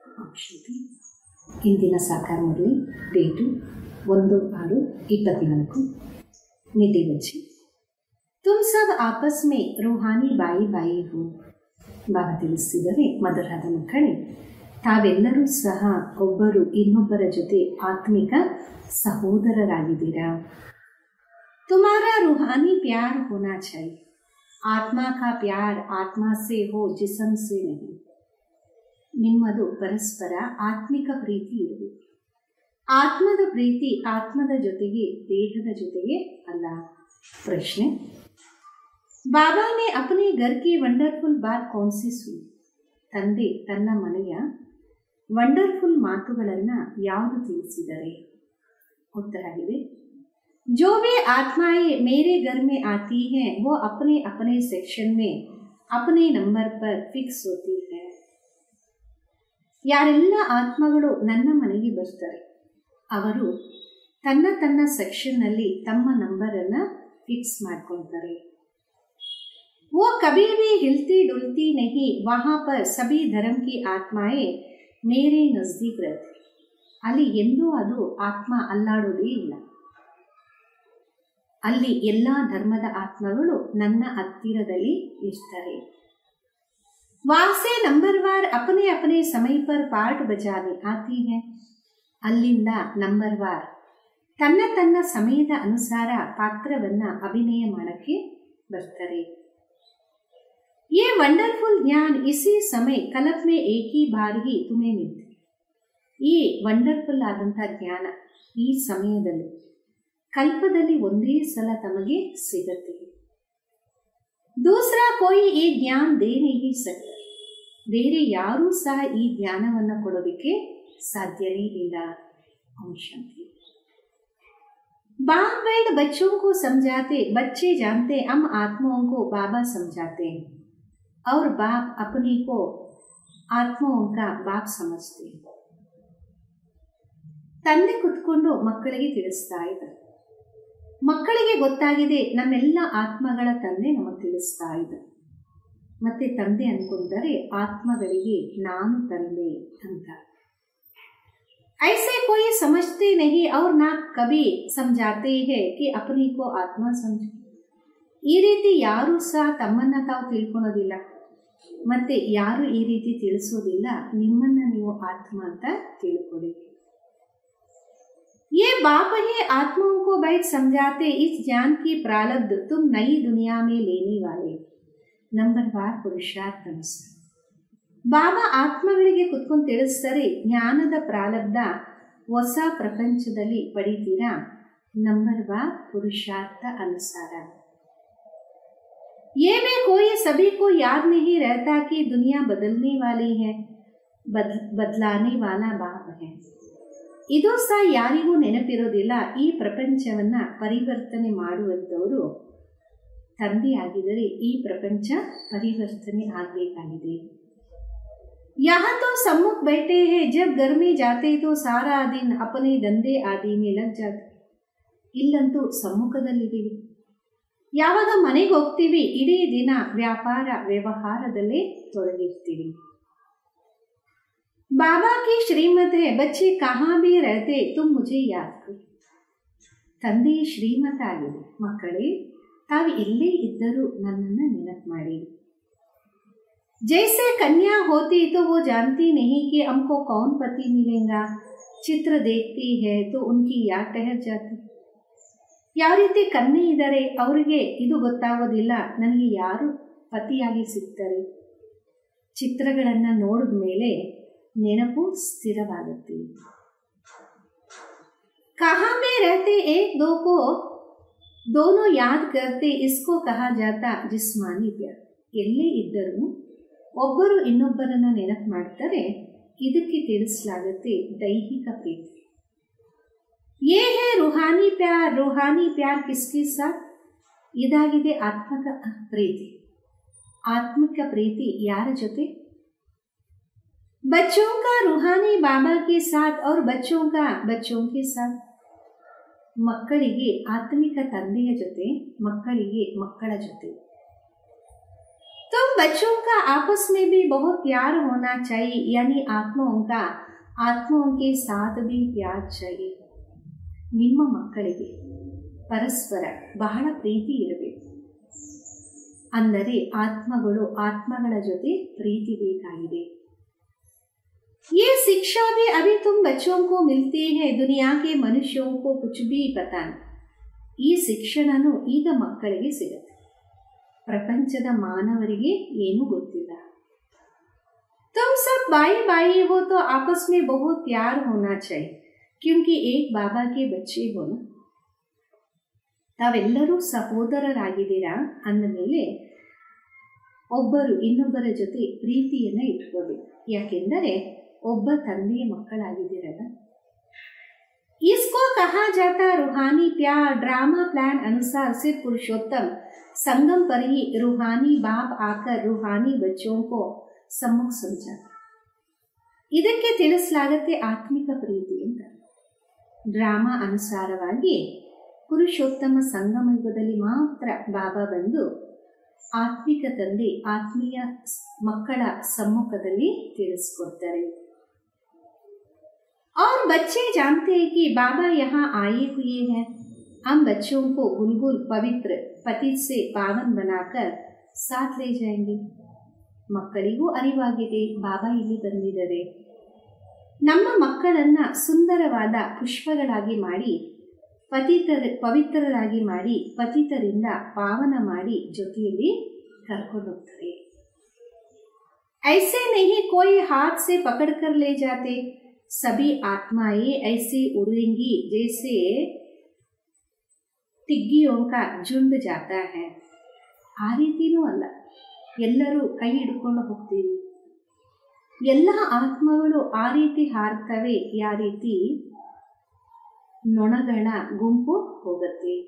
ಶ್ರುತಿ ಇಂದಿನ ಸಾಕಾರ ಮುರಳಿ ಡೇಟು ಒಂದು ಆರು ಇಪ್ಪತ್ನಾಲ್ಕು ನಿಧಿ ಬಚ್ಚಿ ತುಮ್ ಸಬ್ ಆಪಸ್ ಮೇ ರೂಹಾನಿ ಬಾಯಿ ಬಾಯಿ ಹೋ ಬಾಬಾ ತಿಳಿಸಿದರೆ ಮಧುರಾದ ಮಕ್ಕಳೇ ತಾವೆಲ್ಲರೂ ಸಹ ಒಬ್ಬರು ಇನ್ನೊಬ್ಬರ ಜೊತೆ ಆತ್ಮಿಕ ಸಹೋದರರಾಗಿದ್ದೀರಾ तुम्हारा रूहानी प्यार होना चाहिए आत्मा का प्यार आत्मा से हो जिसम से नहीं ನಿಮ್ಮದು ಪರಸ್ಪರ ಆತ್ಮಿಕ ಪ್ರೀತಿ ಇರಬೇಕು ಆತ್ಮದ ಪ್ರೀತಿ ಆತ್ಮದ ಜೊತೆಗೆ ದೇಹದ ಜೊತೆಗೆ ಅಲ್ಲ ಪ್ರಶ್ನೆ ಬಾಬಾ ನೆ ಅಪನೆ ಘರ್ ಕಿ ವಂಡರ್ಫುಲ್ ಬಾತ್ ಕೌನ್ಸಿ ಸುನಿ ತಂದೆ ತನ್ನ ಮನೆಯ ವಂಡರ್ಫುಲ್ ಮಾತುಗಳನ್ನು ಯಾವುದು ತಿಳಿಸಿದರೆ ಉತ್ತರವಿದೆ जो भी आत्माएं मेरे घर में आती हैं वो अपने अपने सेक्शन में अपने नंबर पर ಫಿಕ್ಸ್ होती है ಯಾರೆಲ್ಲ ಆತ್ಮಗಳು ನನ್ನ ಮನೆಗೆ ಬರ್ತಾರೆ ಅವರು ತನ್ನ ತನ್ನ ಸೆಕ್ಷನ್ನಲ್ಲಿ ತಮ್ಮ ನಂಬರನ್ನು ಫಿಕ್ಸ್ ಮಾಡ್ಕೊಳ್ತಾರೆ वो कभी भी हिलती डुलती नहीं वहाँ पर सभी धर्म की आत्माएं मेरे नज़दीक रहती ಅಲ್ಲಿ ಎಂದೂ ಅದು ಆತ್ಮ ಅಲ್ಲಾಡೋದೇ ಇಲ್ಲ ಅಲ್ಲಿ ಎಲ್ಲ ಧರ್ಮದ ಆತ್ಮಗಳು ನನ್ನ ಹತ್ತಿರದಲ್ಲಿ ಇರ್ತಾರೆ ವಾಸೆ ನಂಬರ್ವಾರ್ ಅಪನೆ ಅಪನೆ ಸಮಯ ಪರ್ ಪಾರ್ಟ್ ಬಜಾನೆ ಆತಿ है ಅಲ್ಲಿಂದ ನಂಬರ್ ವಾರ್ ತನ್ನ ತನ್ನ ಸಮಯದ ಅನುಸಾರ ಪಾತ್ರವನ್ನ ಅಭಿನಯ ಮಾಡಕ್ಕೆ ಬರ್ತಾರೆ ये वंडरफुल ज्ञान इसी समय कलप में एक ही बार ही तुम्हें मिलते ಈ ವಂಡರ್ಫುಲ್ ಆದಂಥ ಜ್ಞಾನ ಈ ಸಮಯದಲ್ಲಿ ಕಲ್ಪದಲ್ಲಿ ಒಂದೇ ಸಲ ತಮಗೆ ಸಿಗತ್ತೆ ದೂಸರಾ ಕೋಯಿ ಈ ಜ್ಞಾನ ದೇ नहीं सकता ಬೇರೆ ಯಾರೂ ಸಹ ಈ ಜ್ಞಾನವನ್ನು ಕೊಡೋದಕ್ಕೆ ಸಾಧ್ಯವೇ ಇಲ್ಲ ಶಾಂತಿ बाप बैठ बच्चों को समझाते बच्चे जानते हम आत्माओं को बाबा समझाते हैं और बाप अपने को आत्माओं का बाप समझते हैं ತಂದೆ ಕುತ್ಕೊಂಡು ಮಕ್ಕಳಿಗೆ ತಿಳಿಸ್ತಾ ಇದ್ದಾರೆ ಮಕ್ಕಳಿಗೆ ಗೊತ್ತಾಗಿದೆ ನಮ್ಮೆಲ್ಲ ಆತ್ಮಗಳ ತಂದೆ ನಮಗೆ ತಿಳಿಸ್ತಾ ಇದ್ದಾರೆ ಮತ್ತೆ ತಂದೆ ಅನ್ಕೊಂಡರೆ ಆತ್ಮಗಳಿಗೆ ನಾನು ತಂದೆ ಅಂತ ऐसे कोई समझते नहीं और ना कभी समझाते हैं कि अपनी को आत्ಮ समझ ಈ ರೀತಿ ಯಾರೂ ಸಹ ತಮ್ಮನ್ನ ತಾವು ತಿಳ್ಕೊಳೋದಿಲ್ಲ ಮತ್ತೆ ಯಾರು ಈ ರೀತಿ ತಿಳಿಸೋದಿಲ್ಲ ನಿಮ್ಮನ್ನ ನೀವು ಆತ್ಮ ಅಂತ ತಿಳ್ಕೊಳ್ಳಿ ये बाप ही आत्माओं को बैठ समझाते इस ज्ञान की प्रारब्ध तुम नई दुनिया में लेने वाले ನಂಬರ್ ವಾರ್ ಪುರುಷಾರ್ಥ ಅನುಸಾರ ಬಾಬಾ ಆತ್ಮಗಳಿಗೆ ಕುತ್ಕೊಂಡು ತಿಳಿಸ್ತಾರೆ ಜ್ಞಾನದ ಪ್ರಾರಬ್ಧ ಹೊಸ ಪ್ರಪಂಚದಲ್ಲಿ ಪಡಿತೀರಾ ನಂಬರ್ ವಾರ್ ಪುರುಷಾರ್ಥ ಅನುಸಾರ ये भी कोई सभी को याद नहीं रहता कि दुनिया बदलने वाली है बद, बदलाने वाला बाप है ಇದು ಸಹ ಯಾರಿಗೂ ನೆನಪಿರೋದಿಲ್ಲ ಈ ಪ್ರಪಂಚವನ್ನ ಪರಿವರ್ತನೆ ಮಾಡುವಂಥವರು ತಂದೆಯಾಗಿದ್ದರೆ ಈ ಪ್ರಪಂಚ ಪರಿವರ್ತನೆ ಆಗಬೇಕಾಗಿದೆ यहाँ तो सम्मुख बैठे हैं जब घर में जाते तो सारा दिन अपने ದಂಧೆ ಆದಿ में लग जाते ಇಲ್ಲಂತೂ ಸಮ್ಮುಖದಲ್ಲಿದ್ದೀವಿ ಯಾವಾಗ ಮನೆಗೆ ಹೋಗ್ತೀವಿ ಇಡೀ ದಿನ ವ್ಯಾಪಾರ ವ್ಯವಹಾರದಲ್ಲೇ ತೊಡಗಿರ್ತೀವಿ बाबा की श्रीमत है बच्चे कहाँ भी रहते तुम मुझे याद करो ತಂದೆಯ ಶ್ರೀಮತ ಆಗಿದೆ ಮಕ್ಕಳೇ ತಾವು ಎಲ್ಲೇ ಇದ್ದರೂ ನನ್ನನ್ನು ನೆನಪು ಮಾಡಿ जैसे कन्या होती तो वो जानती नहीं कि हमको कौन पति मिलेगा ಚಿತ್ರ देखती है तो उनकी याद ठहर जाती ಯಾವ ರೀತಿ ಕನ್ಯೆ ಇದ್ದಾರೆ ಅವರಿಗೆ ಇದು ಗೊತ್ತಾಗೋದಿಲ್ಲ ನನಗೆ ಯಾರು ಪತಿಯಾಗಿ ಸಿಗ್ತಾರೆ ಚಿತ್ರಗಳನ್ನು ನೋಡಿದ ಮೇಲೆ ನೆನಪು ಸ್ಥಿರವಾಗುತ್ತೆ कहाँ में रहते एक दो को दोनों याद करते इसको कहा जाता जिस्मानी प्यार ಎಲ್ಲೇ ಇದ್ದರೂ ಒಬ್ಬರು ಇನ್ನೊಬ್ಬರನ್ನ ನೆನಪು ಮಾಡ್ತಾರೆ ಇದಕ್ಕೆ ತಿಳಿಸಲಾಗುತ್ತೆ ದೈಹಿಕ ಪ್ರೀತಿ ಯೇ ಹೇ ರುಹಾನಿ ಪ್ಯಾರ್ ರುಹಾನಿ ಪ್ಯಾರ್ ಕಿಸ್ಕಿ ಸಾಥ್ ಇದಾಗಿದೆ ಆತ್ಮಕ ಪ್ರೀತಿ ಆತ್ಮಿಕ ಪ್ರೀತಿ ಯಾರ ಜೊತೆ बच्चों का रूहानी बाबा के साथ और बच्चों का बच्चों के साथ ಮಕ್ಕಳಿಗೆ ಆತ್ಮಿಕ ತಂದೆಯ ಜೊತೆ ಮಕ್ಕಳಿಗೆ ಮಕ್ಕಳ ಜೊತೆ तुम बच्चों का आपस में भी बहुत प्यार होना चाहिए यानी आत्माओं का ಆತ್ಮಾओं के साथ भी प्यार चाहिए ನಿಮ್ಮ ಮಕ್ಕಳಿಗೆ ಪರಸ್ಪರ ಬಹಳ ಪ್ರೀತಿ ಇರಬೇಕು ಅಂದರೆ ಆತ್ಮಗಳು ಆತ್ಮಗಳ ಜೊತೆ ಪ್ರೀತಿ ಬೇಕಾಗಿದೆ ये शिक्षा भी अभी तुम बच्चों को मिलते हैं दुनिया के मनुष्यों को कुछ भी पता नहीं ಈ ಶಿಕ್ಷಣನು ಈಗ ಮಕ್ಕಳಿಗೆ ಸಿಗುತ್ತೆ ಪ್ರಪಂಚದ ಮಾನವರಿಗೆ ಏನೂ ಗೊತ್ತಿಲ್ಲ तुम सब भाई भाई हो तो आपस में बहुत प्यार होना चाहिए क्योंकि एक बाबा के बच्चे हो ना ತಾವೆಲ್ಲರೂ ಸಹೋದರರಾಗಿದ್ದೀರಾ ಅಂದಮೇಲೆ ಒಬ್ಬರು ಇನ್ನೊಬ್ಬರ ಜೊತೆ ಪ್ರೀತಿಯನ್ನು ಇಟ್ಕೋಬೇಕು ಯಾಕೆಂದರೆ ಒಬ್ಬ ತಂದೆಯ ಮಕ್ಕಳಾಗಿದ್ದೀರಲ್ಲ इसको कहा जाता रूहानी प्यार ड्रामा प्लान अनुसार सिर्फ पुरुषोत्तम संगम पर ही रूहानी बाप आकर रूहानी बच्चों को सम्मुख समझा ಇದಕ್ಕೆ ತಿಳಿಸಲಾಗತ್ತೆ ಆತ್ಮಿಕ ಪ್ರೀತಿ ಅಂತ ಡ್ರಾಮಾ ಅನುಸಾರವಾಗಿ ಪುರುಷೋತ್ತಮ ಸಂಗಮ ಯುಗದಲ್ಲಿ ಮಾತ್ರ ಬಾಬಾ ಬಂದು ಆತ್ಮಿಕ ತಂದೆ ಆತ್ಮೀಯ ಮಕ್ಕಳ ಸಮ್ಮುಖದಲ್ಲಿ ತಿಳಿಸ್ಕೊಡ್ತಾರೆ और बच्चे जानते हैं कि बाबा यहाँ आए हुए हैं हम बच्चों को बुलबुल पवित्र पति से पावन बनाकर साथ ले जाएंगे ಮಕ್ಕಳಿಗೂ ಅರಿವಾಗಿದೆ ಬಾಬಾ ಇಲ್ಲಿ ಬಂದಿದ್ದಾರೆ ನಮ್ಮ ಮಕ್ಕಳನ್ನ ಸುಂದರವಾದ ಪುಷ್ಪಗಳಾಗಿ ಮಾಡಿ ಪತಿತರ ಪವಿತ್ರರಾಗಿ ಮಾಡಿ ಪತಿತರಿಂದ ಪಾವನ ಮಾಡಿ ಜೊತೆಯಲ್ಲಿ ಕರ್ಕೊಂಡು ಹೋಗ್ತಾರೆ ऐसे नहीं कोई हाथ से पकड़ कर ले जाते सभी आत्माएं ऐसे उड़ेंगी जैसे टिग्गियों का झुंड जाता है ಆ ರೀತಿನೂ ಅಲ್ಲ ಎಲ್ಲರೂ ಕೈ ಹಿಡ್ಕೊಂಡು ಹೋಗ್ತೀವಿ ಎಲ್ಲ ಆತ್ಮಗಳು ಆ ರೀತಿ ಹಾರ್ತವೆ ಯಾವ ರೀತಿ ನೊಣಗಳ ಗುಂಪು ಹೋಗುತ್ತೆ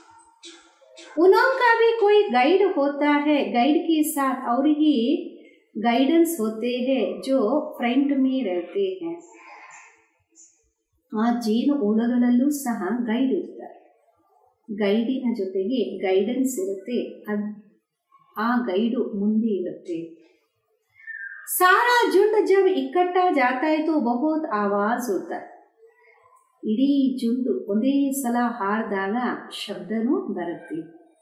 उनका भी कोई गाइड होता है गाइड के साथ और ही गाइडेंस होते हैं जो फ्रंट में रहते हैं ಆ ಜೇನು ಹುಳಗಳಲ್ಲೂ ಸಹ ಗೈಡ್ ಇರ್ತಾರೆ ಗೈಡಿನ ಜೊತೆಗೆ ಗೈಡೆನ್ಸ್ ಇರುತ್ತೆ ಅದ್ ಆ ಗೈಡು ಮುಂದೆ ಇರುತ್ತೆ ಸಾರಾ ಜುಂಡ್ ಜಬ್ ಇಕ್ಕಟ್ಟ ಜಾತಾ है तो बहुत आवाज होता है ಇಡೀ ಜುಂಡು ಒಂದೇ ಸಲ ಹಾರಿದಾಗ ಶಬ್ದನೂ ಬರುತ್ತೆ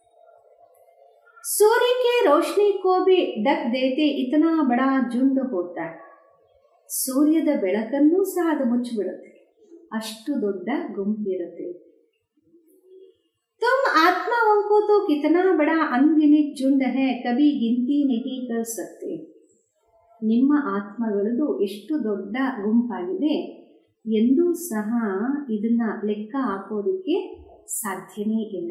सूर्य के रोशनी को भी ढक देते इतना बड़ा झुंड होता है ಸೂರ್ಯದ ಬೆಳಕನ್ನೂ ಸಹ ಅದು ಮುಚ್ಚಿಬಿಡುತ್ತೆ ಅಷ್ಟು ದೊಡ್ಡ ಗುಂಪಿರುತ್ತೆ तुम आत्माओं को तो कितना बड़ा अनगिनित झुंड है कभी गिनती नहीं कर सकते ನಿಮ್ಮ ಆತ್ಮಗಳದು ಎಷ್ಟು ದೊಡ್ಡ ಗುಂಪಾಗಿದೆ ಎಂದೂ ಸಹ ಇದನ್ನ ಲೆಕ್ಕ ಹಾಕೋದಕ್ಕೆ ಸಾಧ್ಯನೇ ಇಲ್ಲ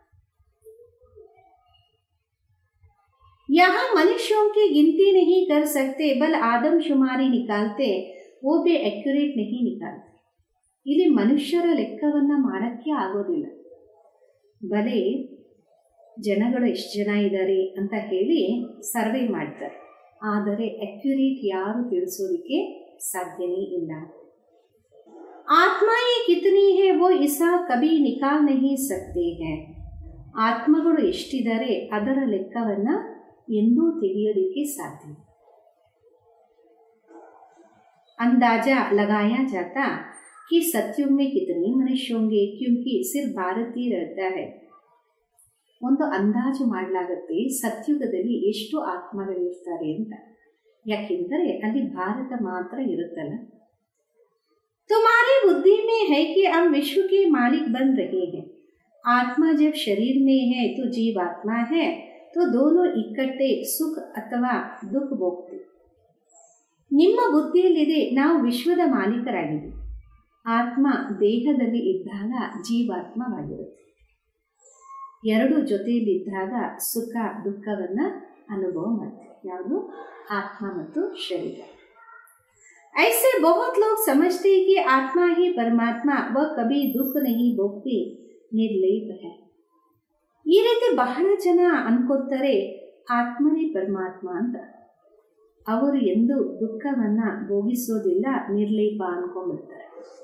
यहाँ मनुष्यों की गिनती नहीं कर सकते बल आदमशुमारी निकालते वो भी एक्ಯುರೇಟ್ नहीं निकालते ಇಲ್ಲಿ ಮನುಷ್ಯರ ಲೆಕ್ಕವನ್ನ ಮಾಡಕ್ಕೆ ಆಗೋದಿಲ್ಲ ಬಲೆ ಜನಗಳು ಎಷ್ಟು ಜನ ಇದ್ದಾರೆ ಅಂತ ಹೇಳಿ ಸರ್ವೆ ಮಾಡ್ತಾರೆ ಆದರೆ ಅಕ್ಯುರೇಟ್ ಯಾರು ತಿಳಿಸೋದಕ್ಕೆ ಸಾಧ್ಯನೇ ಇಲ್ಲ ಆತ್ಮ ಕಿತನಿ ಹೇ ವೋ ಇಸಾ ಕಬಿ ನಿಕಾಲ್ ನಹಿ ಸಕ್ತೆ ಹೇ ಆತ್ಮಗಳು ಎಷ್ಟಿದ್ದಾರೆ ಅದರ ಲೆಕ್ಕವನ್ನ ಎಂದೂ ತೆಗೆಯೋದಕ್ಕೆ ಸಾಧ್ಯ अंदाजा लगाया जाता कि सत्युग में कितने मनुष्य होंगे क्योंकि सिर्फ भारत ही रहता है ಒಂದು ಅಂದಾಜು ಮಾಡಲಾಗುತ್ತೆ ಸತ್ಯುಗದಲ್ಲಿ ಎಷ್ಟು ಆತ್ಮಗಳಿರ್ತಾರೆ ಅಂತ ಯಾಕೆಂದರೆ ಅಲ್ಲಿ ಭಾರತ ಮಾತ್ರ ಇರುತ್ತಲ್ಲ तुम्हारी बुद्धि में है कि हम विश्व के मालिक बन रहे हैं आत्मा जब शरीर में है तो जीव आत्मा है तो दोनों इकट्ठे सुख अथवा दुख भोगते ನಿಮ್ಮ ಬುದ್ಧಿಯಲ್ಲಿದೆ ನಾವು ವಿಶ್ವದ ಮಾಲೀಕರಾಗಿದ್ದೀವಿ ಆತ್ಮ ದೇಹದಲ್ಲಿ ಇದ್ದಾಗ ಜೀವಾತ್ಮವಾಗಿರುತ್ತೆ ಎರಡು ಜೊತೆಯಲ್ಲಿದ್ದಾಗ ಸುಖ ದುಃಖವನ್ನು ಅನುಭವ ಮಾಡ್ತೀವಿ ಯಾವುದು ಆತ್ಮ ಮತ್ತು ಶರೀರ ऐसे बहुत लोग समझते हैं कि आत्मा ही परमात्मा वह कभी दुख नहीं भोगती ನಿರ್ಲೇಪ है ಈ ರೀತಿ ಬಹಳ ಜನ ಅನ್ಕೋತಾರೆ ಆತ್ಮನೇ ಪರಮಾತ್ಮ ಅಂತ ಅವರು ಎಂದು ದುಃಖವನ್ನ ಭೋಗಿಸೋದಿಲ್ಲ ನಿರ್ಲೇಪ ಅನ್ಕೊಂಡ್ಬಿಡ್ತಾರೆ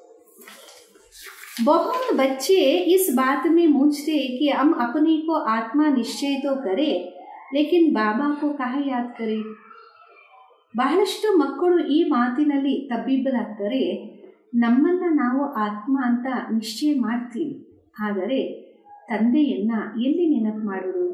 बहुत बच्चे इस बात में मूझते कि हम अपने को आत्मा निश्चय तो करें ಲೇಕಿನ್ ಬಾಬಾ ಕೋ ಕಹ ಯಾದ್ ಕರೆ ಬಹಳಷ್ಟು ಮಕ್ಕಳು ಈ ಮಾತಿನಲ್ಲಿ ತಬ್ಬಿಬ್ಬರಾಗ್ತಾರೆ ನಮ್ಮನ್ನ ನಾವು ಆತ್ಮ ಅಂತ ನಿಶ್ಚಯ ಮಾಡ್ತೀವಿ ಆದರೆ ತಂದೆಯನ್ನ ಎಲ್ಲಿ ನೆನಪು ಮಾಡುವುದು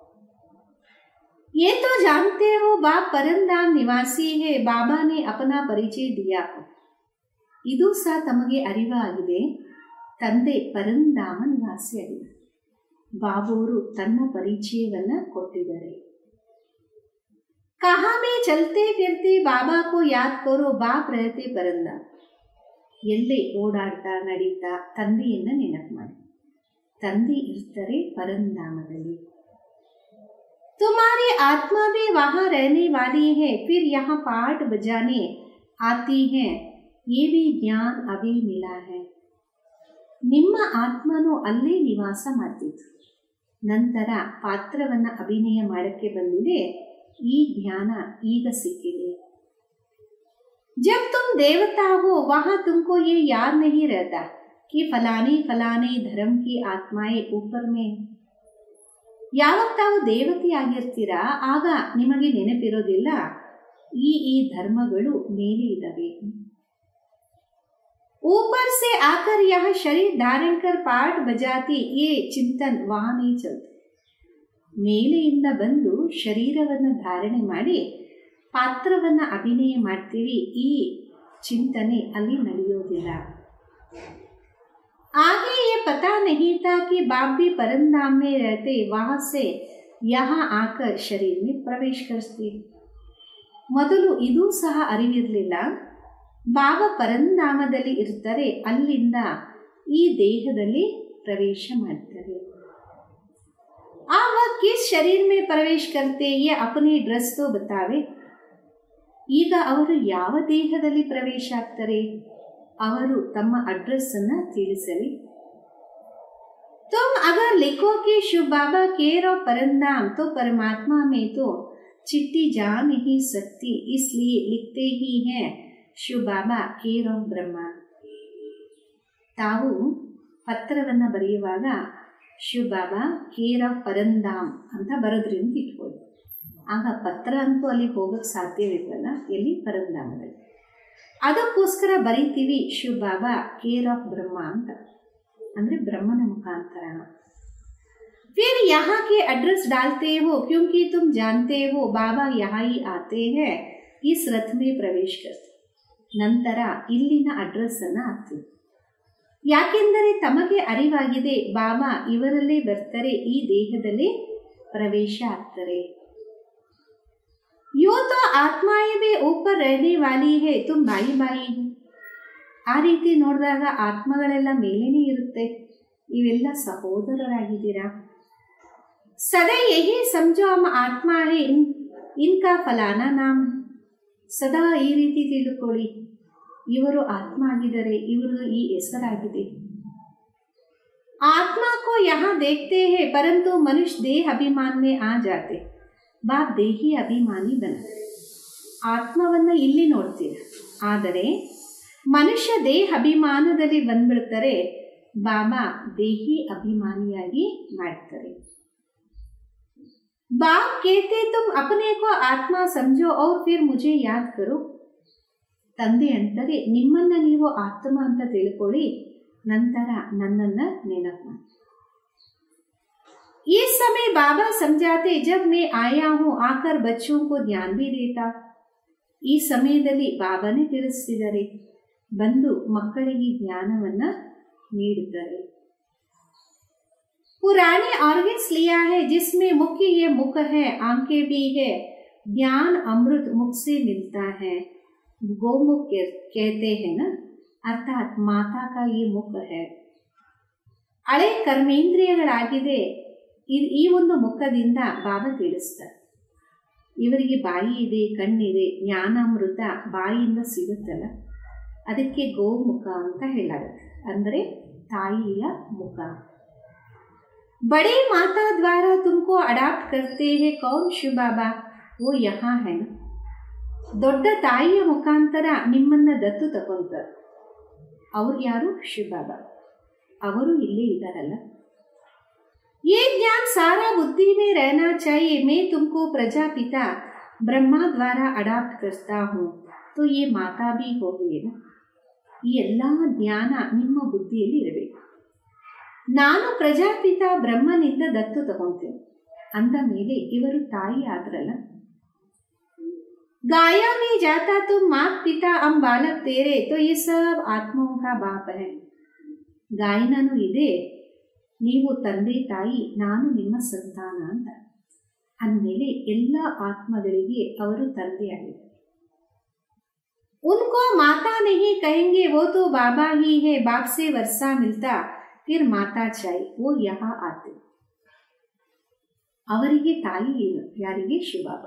ये तो जानते हो बाप परमधाम निवासी है बाबा ने अपना ಪರಿಚಯ दिया ಇದು ಸಹ ತಮಗೆ ಅರಿವಾಗಿದೆ ತಂದೆ ಪರಂಧಾಮ ನಿವಾಸಿಯಾಗಿದೆ ಬಾಬುವರು ತನ್ನ ಪರಿಚಯವನ್ನ ಕೊಟ್ಟಿದ್ದಾರೆ ಕಹಾ ಮೇ ಚಲ್ತೆ ಫಿರ್ತೆ ಬಾಬಾ ಕೋ ಯಾದ್ ಕರೋ ಬಾಪ್ ರಹತೆ ಪರಂದ ಎಲ್ಲೇ ಓಡಾಡ್ತಾ ನಡೀತಾ ತಂದೆಯನ್ನ ನೆನಪು ಮಾಡಿ ತಂದೆ ಇರ್ತಾರೆ ಪರಂಧಾಮದಲ್ಲಿ तुम्हारी आत्मा भी वहां रहने वाली है फिर यहाँ पाठ बजाने आती है ये भी ज्ञान अभी मिला है ನಿಮ್ಮ ಆತ್ಮನು ಅಲ್ಲೇ ನಿವಾಸ ಮಾಡ್ತಿತ್ತು ನಂತರ ಪಾತ್ರವನ್ನ ಅಭಿನಯ ಮಾಡಕ್ಕೆ ಬಂದಿದೆ ಈ ಜ್ಞಾನ ಈಗ ಸಿಕ್ಕಿದೆ जब तुम देवता हो वहां तुमको ये याद नहीं रहता कि फलाने फलाने धर्म की आत्माएं ऊपर में ಯಾವಾಗ ತಾವು ದೇವತೆಯಾಗಿರ್ತೀರಾ ಆಗ ನಿಮಗೆ ನೆನಪಿರೋದಿಲ್ಲ ಈ ಈ ಧರ್ಮಗಳು ಮೇಲೆ ಇದ್ದಾವೆ ऊपर से आकर यह शरीर धारण कर पाठ बजाती ये चिंतन वहां नहीं चलते ಮೇಲೆಯಿಂದ ಬಂದು ಶರೀರವನ್ನು ಧಾರಣೆ ಮಾಡಿ ಪಾತ್ರವನ್ನು ಅಭಿನಯ ಮಾಡ್ತೀವಿ ಈ ಚಿಂತನೆ ಅಲ್ಲಿ ನಡೆಯೋದಿಲ್ಲ आगे ये पता नहीं था कि बाप भी परमधाम में रहते वहां से यहाँ आकर शरीर में प्रवेश करते ಮೊದಲು ಇದೂ ಸಹ ಅರಿವಿರಲಿಲ್ಲ ಬಾಬಾ ಪರಂಧಾಮದಲ್ಲಿ ಇರ್ತಾರೆ ಅಲ್ಲಿಂದ ಈ ದೇಹದಲ್ಲಿ ಪ್ರವೇಶ ಮಾಡ್ತಾರೆ ಆ वह किस शरीर में प्रवेश करते ये अपनी ड्रेस तो बतावे ಈಗ ಅವರು ಯಾವ ದೇಹದಲ್ಲಿ ಪ್ರವೇಶ ಆಗ್ತಾರೆ ಅವರು ತಮ್ಮ ಅಡ್ರೆಸ್ ಅನ್ನ ತಿಳಿಸಲಿ तुम अगर लिखो कि शिव बाबा केर और परंदाम तो परमात्मा में तो चिट्ठी जा नहीं सकती इसलिए लिखते ही हैं ಶಿವ ಬಾಬಾ ಕೇರ್ ಆಫ್ ಬ್ರಹ್ಮ ತಾವು ಪತ್ರವನ್ನು ಬರೆಯುವಾಗ ಶಿವ ಬಾಬಾ ಕೇರ್ ಆಫ್ ಪರಂಧಾಮ್ ಅಂತ ಬರೋದ್ರಿ ಅಂತ ಇಟ್ಕೊಳ್ಳಿ ಆಗ ಪತ್ರ ಅಂತೂ ಅಲ್ಲಿ ಹೋಗೋಕ್ಕೆ ಸಾಧ್ಯವಿಲ್ಲಲ್ಲ ಎಲ್ಲಿ ಪರಂಧಾಮದಲ್ಲಿ ಅದಕ್ಕೋಸ್ಕರ ಬರೀತೀವಿ ಶಿವ ಬಾಬಾ ಕೇರ್ ಆಫ್ ಬ್ರಹ್ಮ ಅಂತ ಅಂದರೆ ಬ್ರಹ್ಮನ ಮುಖಾಂತರ फिर यहाँ के एड्रेस डालते हो क्योंकि तुम जानते हो बाबा यहाँ ही आते हैं इस रथ में प्रवेश करते ನಂತರ ಇಲ್ಲಿನ ಅಡ್ರೆಸ್ ಅನ್ನ ಹಾಕ್ತೀವಿ ಯಾಕೆಂದರೆ ತಮಗೆ ಅರಿವಾಗಿದೆ ಬಾಬಾ ಇವರಲ್ಲೇ ಬರ್ತಾರೆ ಈ ದೇಹದಲ್ಲಿ ಪ್ರವೇಶ ಆಗ್ತಾರೆ ಯೋ ತೋ ಆತ್ಮಾಯೇ ಬಿ ऊपर रहने वाली है तुम ಬಾಯಿ ಬಾಯಿ ಆ ರೀತಿ ನೋಡಿದಾಗ ಆತ್ಮಗಳೆಲ್ಲ ಮೇಲೇನೆ ಇರುತ್ತೆ ಇವೆಲ್ಲ ಸಹೋದರರಾಗಿದ್ದೀರಾ ಸದಾ ಯಹಿ ಸಮಜೋ ಅಮ್ಮ ಆತ್ಮ ಹೇ ಇನ್ ಇನ್ಕಾ ಫಲಾನ ನಾಮ್ ಸದಾ ಈ ರೀತಿ ತಿಳ್ಕೊಳ್ಳಿ ಇವರು ಆತ್ಮ ಆಗಿದ್ದಾರೆ ಇವರು ಈ ಹೆಸರಾಗಿದೆ ಆತ್ಮ को यहाँ देखते हैं परंतु मनुष्य देह अभिमान में आ जाते ಬಾಪ್ ದೇಹಿ ಅಭಿಮಾನಿ ಬನ ಆತ್ಮವನ್ನ ಇಲ್ಲಿ ನೋಡ್ತೀರ ಆದರೆ ಮನುಷ್ಯ ದೇಹ ಅಭಿಮಾನದಲ್ಲಿ ಬಂದ್ಬಿಡ್ತಾರೆ ಬಾಬಾ ದೇಹಿ ಅಭಿಮಾನಿಯಾಗಿ ಮಾಡ್ತಾರೆ बाप कहते तुम अपने को आत्मा समझो और फिर मुझे याद करो ತಂದೆ ಅಂತಾರೆ ನಿಮ್ಮನ್ನ ನೀವು ಆತ್ಮ ಅಂತ ತಿಳ್ಕೊಳ್ಳಿ ನಂತರ ನನ್ನನ್ನ ನೆನಪು ಮಾಡಿ इस समय बाबा समझाते जब मैं आया हूं आकर बच्चों को ज्ञान भी देता ಈ ಸಮಯದಲ್ಲಿ ಬಾಬಾನೇ ತಿಳಿಸ್ತಿದ್ದಾರೆ ಬಂದು ಮಕ್ಕಳಿಗೆ ಜ್ಞಾನವನ್ನ ನೀಡುತ್ತಾರೆ पुराने ऑर्गन्स लिया है जिसमें मुख्य ये मुख है आंखें भी है ज्ञान अमृत मुख से मिलता है गोमुख कहते हैं ना अर्थात माता का ये मुख है ಹಳೆ ಕರ್ಮೇಂದ್ರಿಯಗಳಾಗಿದೆ ಈ ಒಂದು ಮುಖದಿಂದ ಬಾಬಾ ತಿಳಿಸ್ತಾರೆ ಇವರಿಗೆ ಬಾಯಿ ಇದೆ ಕಣ್ಣಿದೆ ಜ್ಞಾನಾಮೃತ ಬಾಯಿಯಿಂದ ಸಿಗುತ್ತಲ್ಲ ಅದಕ್ಕೆ ಗೋಮುಖ ಅಂತ ಹೇಳಾಗುತ್ತೆ ಅಂದರೆ ತಾಯಿಯ ಮುಖ बड़े माता द्वारा तुमको अडाप्ट करते हैं कौन शिव बाबा वो यहाँ है ದೊಡ್ಡ ತಾಯಿಯ ಮುಖಾಂತರ ನಿಮ್ಮನ್ನ ದತ್ತು ತಗೊಂತಾರೆ ಅವ್ರು ಯಾರು ಶಿವಬಾಬಾ ಅವರು ಇಲ್ಲೇ ಇದ್ದಾರಲ್ಲ ये ज्ञान सारा बुद्धि में रहना चाहिए मैं तुमको प्रजापिता ब्रह्मा द्वारा अडाप्ट करता हूँ तो ये माता भी ಹೋಗಿ ಈ ಎಲ್ಲ ಜ್ಞಾನ ನಿಮ್ಮ ಬುದ್ಧಿಯಲ್ಲಿ ಇರಬೇಕು ನಾನು ಪ್ರಜಾಪಿತ ಬ್ರಹ್ಮನಿಂದ ದತ್ತು ತಗೊಂತೇನೆ ಅಂದ ಮೇಲೆ ಇವರು ತಾಯಿ ಆದ್ರಲ್ಲ गाया में जाता तुम मात पिता हम बालक तेरे तो ये सब आत्माओं का बाप है ಗಾಯನನು ಇದೆ ನೀವು ತಂದೆ ತಾಯಿ ನಾನು ನಿಮ್ಮ ಸಂತಾನ ಅಂತ ಅಂದಮೇಲೆ ಎಲ್ಲ ಆತ್ಮಗಳಿಗೆ ಅವರು ತಂದೆಯಾಗಿದ್ದಾರೆ उनको माता नहीं कहेंगे वो तो बाबा ही है बाप से वर्षा मिलता फिर माता चाहिए वो यहाँ आते ಅವರಿಗೆ ತಾಯಿ ಏನು ಯಾರಿಗೆ ಶಿವಬಾಬ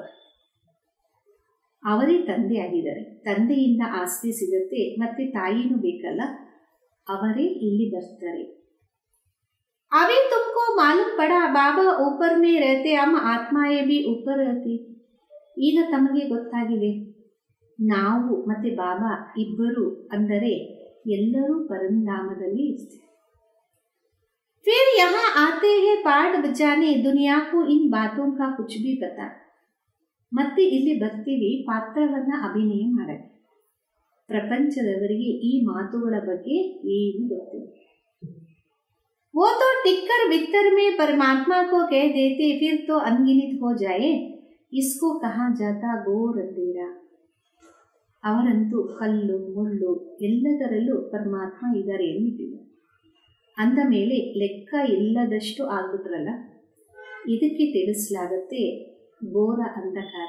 ಅವರೇ ತಂದೆ ಆಗಿದ್ದಾರೆ ತಂದೆಯಿಂದ ಆಸ್ತಿ ಸಿಗುತ್ತೆ ಮತ್ತೆ ತಾಯಿನೂ ಬೇಕಲ್ಲ ಅವರೇ ಇಲ್ಲಿ ಬರ್ತಾರೆ अभी तुमको मालूम पड़ा बाबा ऊपर में रहते हम ಆತ್ಮಾಯೇ भी ऊपर रहती ಈಗ ತಮಗೆ ಗೊತ್ತಾಗಿದೆ ನಾವು ಮತ್ತೆ ಬಾಬಾ ಇಬ್ಬರು ಅಂದರೆ ಎಲ್ಲರೂ ಪರಂಧಾಮದಲ್ಲಿ ಇರ್ತೀವಿ फिर यहाँ आते हैं पाठ बचाने दुनिया को इन बातों का कुछ भी पता ಮತ್ತೆ ಇಲ್ಲಿ ಬರ್ತೀವಿ ಪಾತ್ರವನ್ನ ಅಭಿನಯ ಮಾಡಕ್ಕೆ ಪ್ರಪಂಚದವರಿಗೆ ಈ ಮಾತುಗಳ ಬಗ್ಗೆ ಏನು ಗೊತ್ತಿಲ್ಲ वो तो टिक्कर बित्तर में परमात्मा को कह देते फिर तो अनगिनित हो जाए इसको कहा जाता ಗೋರ್ ಅಂದೀರ ಅವರಂತೂ ಕಲ್ಲು ಮುಳ್ಳು ಎಲ್ಲದರಲ್ಲೂ ಪರಮಾತ್ಮ ಇದ್ದಾರೆ ಎನ್ನಿಟ್ಟಿಲ್ಲ ಅಂದ ಮೇಲೆ ಲೆಕ್ಕ ಇಲ್ಲದಷ್ಟು ಆಗ್ಬಿಟ್ರಲ್ಲ ಇದಕ್ಕೆ ತಿಳಿಸಲಾಗತ್ತೆ ಘೋರ ಅಂಧಕಾರ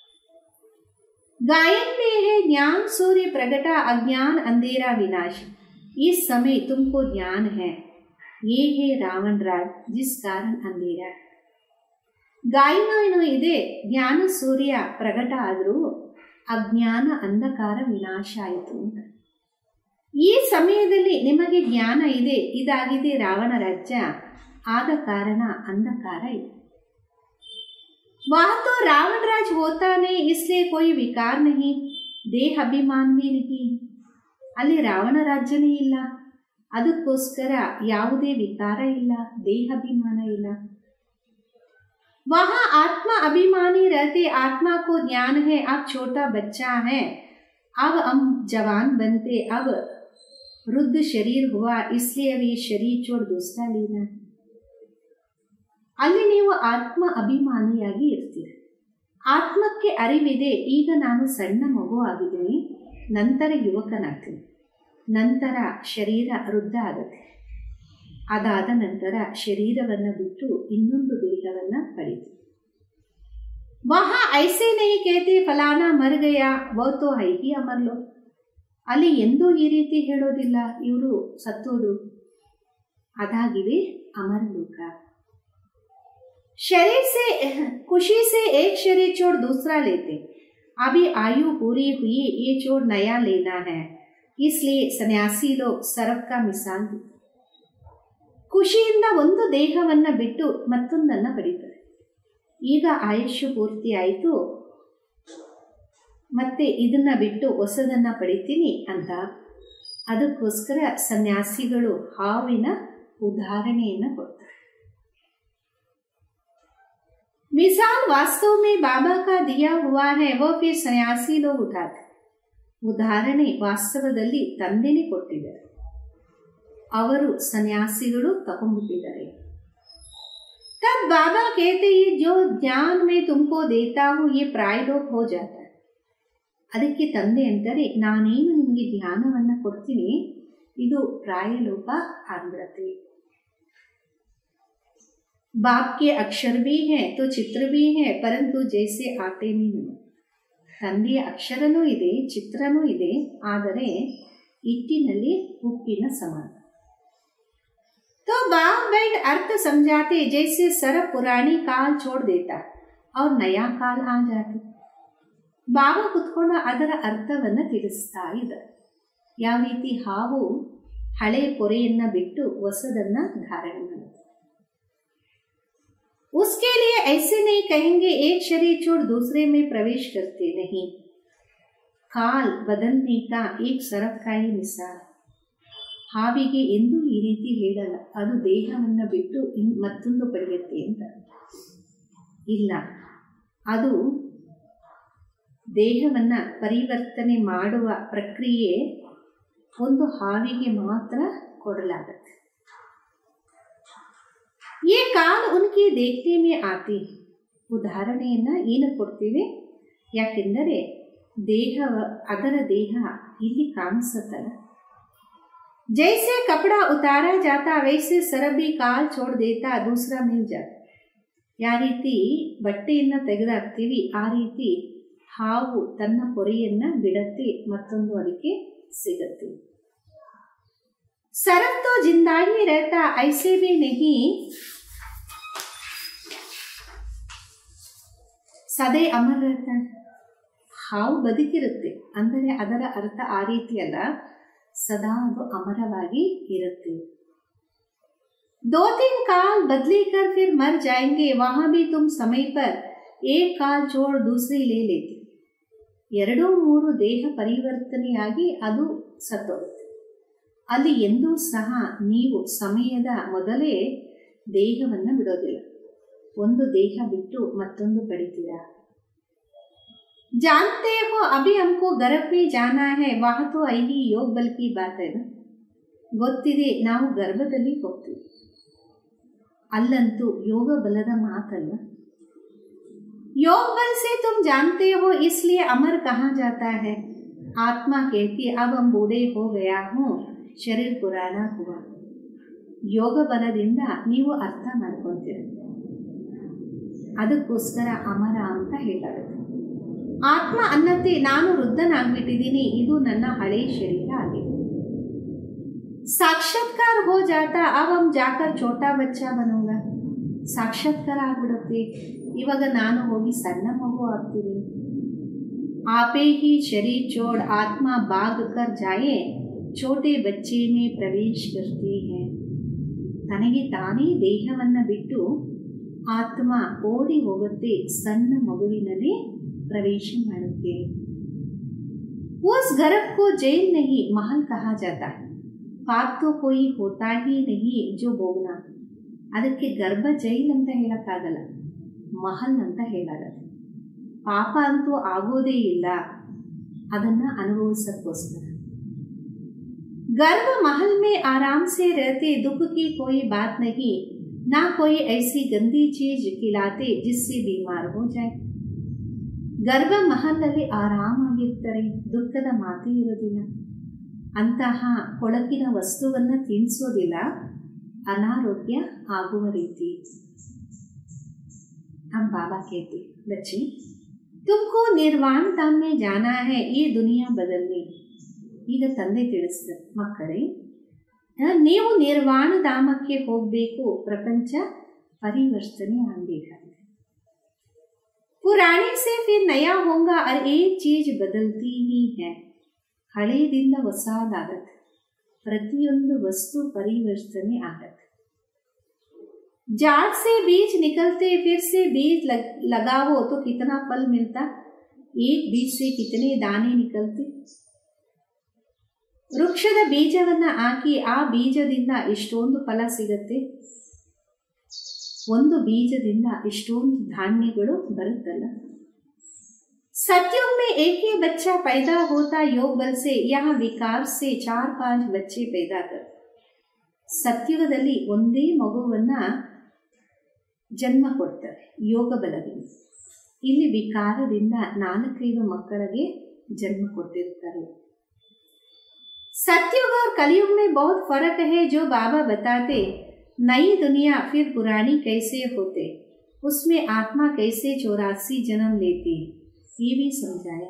गायन में है ज्ञान सूर्य प्रगटा अज्ञान अंधेरा विनाश इस समय तुमको ज्ञान है ये है रावण राज जिस कारण अंधेरा ಗಾಯನ ಏನೋ ಇದೆ ಜ್ಞಾನ ಸೂರ್ಯ ಪ್ರಗಟ ಆದರೂ ಅಜ್ಞಾನ ಅಂಧಕಾರ ವಿನಾಶ ಆಯಿತು ಅಂತ ಈ ಸಮಯದಲ್ಲಿ ನಿಮಗೆ ಜ್ಞಾನ ಇದೆ ಇದಾಗಿದೆ ರಾವಣ ರಾಜ್ಯ ಆದ ಕಾರಣ ಅಂಧಕಾರ ಇದೆ वह तो रावण राज होता नहीं इसलिए कोई विकार नहीं ದೇಹ ಅಭಿಮಾನ भी नहीं ಅಲ್ಲಿ ರಾವಣ ರಾಜ್ಯನೇ ಇಲ್ಲ ಅದಕ್ಕೋಸ್ಕರ ಯಾವುದೇ ವಿಕಾರ ಇಲ್ಲ ದೇಹಾಭಿಮಾನ ಇಲ್ಲ वहाँ आत्मा अभिमानी रहते आत्मा को ज्ञान है अब छोटा बच्चा है अब हम जवान बनते अब वृद्ध शरीर हुआ इसलिए अब ये शरीर छोड़ दूसरा लेना है ಅಲ್ಲಿ ನೀವು ಆತ್ಮ ಅಭಿಮಾನಿಯಾಗಿ ಇರ್ತೀರಿ ಆತ್ಮಕ್ಕೆ ಅರಿವಿದೆ ಈಗ ನಾನು ಸಣ್ಣ ಮಗು ಆಗಿದ್ದೀನಿ ನಂತರ ಯುವಕನಾಗ್ತೀನಿ ನಂತರ ಶರೀರ ವೃದ್ಧ ಆಗುತ್ತೆ ಅದಾದ ನಂತರ ಶರೀರವನ್ನು ಬಿಟ್ಟು ಇನ್ನೊಂದು ದೇಹವನ್ನು ಪಡೀತೀವಿ ವಹ ಐಸೆ ನಹಿ ಕೇತೆ ಫಲಾನ ಮರ್ ಗಯ ವೌತೋ ಹೈಹಿ ಅಮರ್ಲೋ ಅಲ್ಲಿ ಎಂದೂ ಈ ರೀತಿ ಹೇಳೋದಿಲ್ಲ ಇವರು ಸತ್ತೋದು ಅದಾಗಿದೆ ಅಮರಲೋಕ शरीर से खुशी से एक शरीर छोड़ दूसरा लेते अभी आयु पूरी हुई ये छोड़ नया लेना है इसलिए सन्यासी लोग सरफ का ಮಿಸಾಲ್ ಖುಷಿಯಿಂದ ಒಂದು ದೇಹವನ್ನ ಬಿಟ್ಟು ಮತ್ತೊಂದನ್ನ ಪಡೀತಾರೆ ಈಗ ಆಯುಷ್ಯ ಪೂರ್ತಿ ಆಯಿತು ಮತ್ತೆ ಇದನ್ನ ಬಿಟ್ಟು ಹೊಸದನ್ನ ಪಡಿತೀನಿ ಅಂತ ಅದಕ್ಕೋಸ್ಕರ ಸನ್ಯಾಸಿಗಳು ಹಾವಿನ ಉದಾಹರಣೆಯನ್ನು ಕೊಡ್ತಾರೆ मिसाल वास्तव में बाबा का दिया हुआ है वो फिर सन्यासी लोग उठाते ಉದಾಹರಣೆ ವಾಸ್ತವದಲ್ಲಿ ತಂದೆನೇ ಕೊಟ್ಟಿದ್ದಾರೆ ಅವರು ಸನ್ಯಾಸಿಗಳು ತಗೊಂಡ್ಬಿಟ್ಟಿದ್ದಾರೆ तब बाबा कहते हैं जो ज्ञान में तुमको देता हूँ ये प्रायलोक हो जाता है ಅದಕ್ಕೆ ತಂದೆ ಅಂತಾರೆ ನಾನೇನು ನಿಮಗೆ ಜ್ಞಾನವನ್ನು ಕೊಡ್ತೀನಿ ಇದು ಪ್ರಾಯಲೋಕ ಆಗ್ಬಿಡತ್ತೆ बाप के अक्षर भी हैं तो चित्र भी है परंतु जैसे आटे में नहीं ತಂದೆಯ ಅಕ್ಷರನೂ ಇದೆ ಚಿತ್ರನೂ ಇದೆ ಆದರೆ ಹಿಟ್ಟಿನಲ್ಲಿ ಉಪ್ಪಿನ ಸಮಾನ तो बाप बैठ अर्थ समझाते जैसे सरफ पुरानी काल छोड़ देता और नया काल आ जाते ಬಾಬಾ ಕುತ್ಕೊಂಡು ಅದರ ಅರ್ಥವನ್ನು ತಿಳಿಸ್ತಾ ಇದ್ದಾರೆ ಯಾವ ರೀತಿ ಹಾವು ಹಳೆ ಪೊರೆಯನ್ನ ಬಿಟ್ಟು ಹೊಸದನ್ನ ಧಾರಣೆ ಮಾಡುತ್ತೆ उसके लिए ऐसे नहीं कहेंगे एक शरीर छोड़ दूसरे में प्रवेश करते नहीं काल बदलने का एक सरफ का ही मिसाल ಹಾವಿಗೆ ಎಂದೂ ಈ ರೀತಿ ಹೇಳಲ್ಲ ಅದು ದೇಹವನ್ನು ಬಿಟ್ಟು ಇನ್ ಮತ್ತೊಂದು ಪಡೆಯುತ್ತೆ ಅಂತ ಇಲ್ಲ ಅದು ದೇಹವನ್ನು ಪರಿವರ್ತನೆ ಮಾಡುವ ಪ್ರಕ್ರಿಯೆ ಒಂದು ಹಾವಿಗೆ ಮಾತ್ರ ಕೊಡಲಾಗತ್ತೆ ಈ ಕಾಲ್ ಉನ್ಕಿ ದೇಖ್ನೆ ಮೇ ಆತಿ ಉದಾಹರಣೆಯನ್ನು ಏನು ಕೊಡ್ತೀವಿ ಯಾಕೆಂದರೆ ದೇಹ ಅದರ ದೇಹ ಇಲ್ಲಿ ಕಾಣಿಸುತ್ತಲ್ಲ ಜೈಸೆ ಕಪಡ ಉತಾರ ಜಾತ ವೈಸೆ ಸರಬಿ ಕಾಲ್ ಚೋಡ್ ದೇತಾ ದೂಸರ ಮಿಲ್ ಜಾತ ಯಾವ ರೀತಿ ಬಟ್ಟೆಯನ್ನು ತೆಗೆದಾಕ್ತೀವಿ ಆ ರೀತಿ ಹಾವು ತನ್ನ ಪೊರೆಯನ್ನು ಬಿಡತ್ತೆ ಮತ್ತೊಂದು ಅದಕ್ಕೆ ಸಿಗತ್ತೆ सरफ तो जिंदाही रहता ऐसे भी नहीं ಸದೇ ಅಮರ್ ಇರ್ತಾನೆ ಹಾವು ಬದುಕಿರುತ್ತೆ ಅಂದರೆ ಅದರ ಅರ್ಥ ಆ ರೀತಿ ಅಲ್ಲ ಸದಾ ಅದು ಅಮರವಾಗಿ ಇರುತ್ತೆ दो तीन काल बदली कर फिर मर जाएंगे वहां भी तुम समय पर एक काल छोड़ दूसरी ले लेते ಎರಡು ಮೂರು ದೇಹ ಪರಿವರ್ತನೆಯಾಗಿ ಅದು ಸತ್ತೋಗುತ್ತೆ ಅಲ್ಲಿ ಎಂದೂ ಸಹ ನೀವು ಸಮಯದ ಮೊದಲೇ ದೇಹವನ್ನು ಬಿಡೋದಿಲ್ಲ ಒಂದು ದೇಹ ಬಿಟ್ಟು ಮತ್ತೊಂದು ಪಡಿತೀರಾ जानते हो अभी हमको गर्भ में जाना है वह तो ಐಹಿ ಯೋಗ ಬಲ್ ಕಿ ಬಾತ್ है ಗೊತ್ತಿದೆ ನಾವು ಗರ್ಭದಲ್ಲಿ ಹೋಗ್ತೀವಿ ಅಲ್ಲಂತೂ ಯೋಗ ಬಲದ ಮಾತಲ್ಲ योग बल से तुम जानते हो इसलिए अमर कहा जाता है आत्मा कहती अब हम बूढ़े हो गया हूँ ಶರೀರ ಪುರಾಣ ಹುವ ಯೋಗ ಬಲದಿಂದ ನೀವು ಅರ್ಥ ಮಾಡ್ಕೊತೀರ ಅದಕ್ಕೋಸ್ಕರ ಅಮರ ಅಂತ ಹೇಳಾಗುತ್ತೆ ಆತ್ಮ ಅನ್ನತ್ತೆ ನಾನು ವೃದ್ಧನಾಗ್ಬಿಟ್ಟಿದ್ದೀನಿ ಇದು ನನ್ನ ಹಳೆ ಶರೀರ ಆಗಿದೆ ಸಾಕ್ಷಾತ್ಕಾರ ಹೋ ಜಾತಾ ಅವ್ ಹಮ್ ಜಾಕರ್ ಛೋಟಾ ಬಚ್ಚ ಬನೋಗ ಸಾಕ್ಷಾತ್ಕಾರ ಆಗ್ಬಿಡುತ್ತೆ ಇವಾಗ ನಾನು ಹೋಗಿ ಸಣ್ಣ ಮಗು ಆಗ್ತೀನಿ आपे ही शरीर छोड़ आत्मा भाग कर जाए छोटे बच्चे में ಪ್ರವೇಶ करती है ತನಗೆ ತಾನೇ ದೇಹವನ್ನು ಬಿಟ್ಟು ಆತ್ಮ ಓಡಿ ಹೋಗುತ್ತೆ ಸಣ್ಣ ಮಗುವಿನಲ್ಲಿ ಪ್ರವೇಶ ಮಾಡುತ್ತೆ उस गर्भ को जेल नहीं महल कहा जाता है पाप तो कोई होता ही नहीं जो भोगना ಅದಕ್ಕೆ ಗರ್ಭ ಜೈಲ್ ಅಂತ ಹೇಳಕ್ಕಾಗಲ್ಲ ಮಹಲ್ ಅಂತ ಹೇಳಾಗತ್ತೆ ಪಾಪ ಅಂತೂ ಆಗೋದೇ ಇಲ್ಲ ಅದನ್ನ ಅನುಭವಿಸಕ್ಕೋಸ್ಕರ गर्भ महल में आराम से रहते दुख की कोई बात नहीं ना कोई ऐसी गंदी चीज खिलाते जिससे बीमार हो जाए ಗರ್ಭ ಮಹಲಲ್ಲಿ ಆರಾಮಾಗಿರ್ತಾರೆ ದುಃಖದ ಮಾತೇ ಇರೋದಿಲ್ಲ ಅಂತಹ ಕೊಳಕಿನ ವಸ್ತುವನ್ನು ತಿನ್ನಿಸೋದಿಲ್ಲ ಅನಾರೋಗ್ಯ ಆಗುವ ರೀತಿ हम बाबा कहते बच्चे तुमको निर्वाण धाम में जाना है ये दुनिया बदलने ಈಗ ತಂದೆ ತಿಳಿಸ್ತಾರೆ ಮಕ್ಕಳೇ ನೀವು ನಿರ್ವಾಣ ಧಾಮಕ್ಕೆ ಹೋಗಬೇಕು ಪ್ರಪಂಚ ಪರಿವರ್ತನೆ ಆಗಬೇಕಾಗಿದೆ पुराने से फिर नया होगा और एक चीज बदलती ही है ಹಳೆಯದಿಂದ ಹೊಸದಾಗತ್ತೆ ಪ್ರತಿಯೊಂದು ವಸ್ತು ಪರಿವರ್ತನೆ ಆಗತ್ತೆ जाट से बीज निकलते फिर से बीज लग, लगाओ तो कितना फल मिलता एक बीज से कितने दाने निकलते ವೃಕ್ಷದ ಬೀಜವನ್ನ ಹಾಕಿ ಆ ಬೀಜದಿಂದ ಎಷ್ಟೊಂದು ಫಲ ಸಿಗತ್ತೆ ಒಂದು ಬೀಜದಿಂದ ಎಷ್ಟೊಂದು ಧಾನ್ಯಗಳು ಬರುತ್ತಲ್ಲ सत्युग में एक ही बच्चा पैदा होता योग बल से यहाँ विकार से चार पांच बच्चे पैदा कर ಸತ್ಯುಗದಲ್ಲಿ ಒಂದೇ ಮಗುವನ್ನ ಜನ್ಮ ಕೊಡ್ತಾರೆ ಯೋಗ ಬಲದಿಂದ ಇಲ್ಲಿ ವಿಕಾರದಿಂದ ನಾಲ್ಕೈದು ಮಕ್ಕಳಿಗೆ ಜನ್ಮ ಕೊಟ್ಟಿರ್ತಾರೆ सत्युग और कलयुग में बहुत फर्क है जो बाबा बताते नई दुनिया फिर पुरानी कैसे होते उसमें आत्मा कैसे चौरासी जन्म लेती ये भी समझाया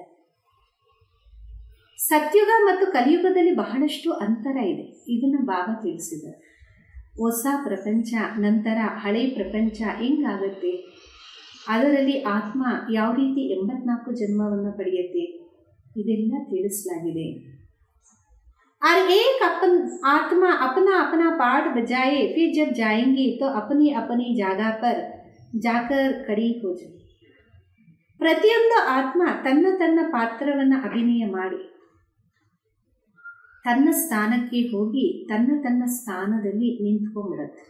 ಸತ್ಯುಗ ಮತ್ತು ಕಲಿಯುಗದಲ್ಲಿ ಬಹಳಷ್ಟು ಅಂತರ ಇದೆ ಇದನ್ನು ಬಾಬಾ ತಿಳಿಸಿದ್ದಾರೆ ಹೊಸ ಪ್ರಪಂಚ ನಂತರ ಹಳೆ ಪ್ರಪಂಚ ಹೆಂಗಾಗುತ್ತೆ ಅದರಲ್ಲಿ ಆತ್ಮ ಯಾವ ರೀತಿ ಎಂಬತ್ನಾಲ್ಕು ಜನ್ಮವನ್ನು ಪಡೆಯುತ್ತೆ ಇದೆಲ್ಲ ತಿಳಿಸಲಾಗಿದೆ और एक अपन आत्मा अपना अपना पाठ बजाए फिर जब जाएंगे तो अपनी अपनी जगह पर जाकर खड़ी हो जाए ಪ್ರತಿಯೊಂದು ಆತ್ಮ ತನ್ನ ತನ್ನ ಪಾತ್ರವನ್ನು ಅಭಿನಯ ಮಾಡಿ ತನ್ನ ಸ್ಥಾನಕ್ಕೆ ಹೋಗಿ ತನ್ನ ತನ್ನ ಸ್ಥಾನದಲ್ಲಿ ನಿಂತ್ಕೊಂಡ್ಬಿಡತ್ತೆ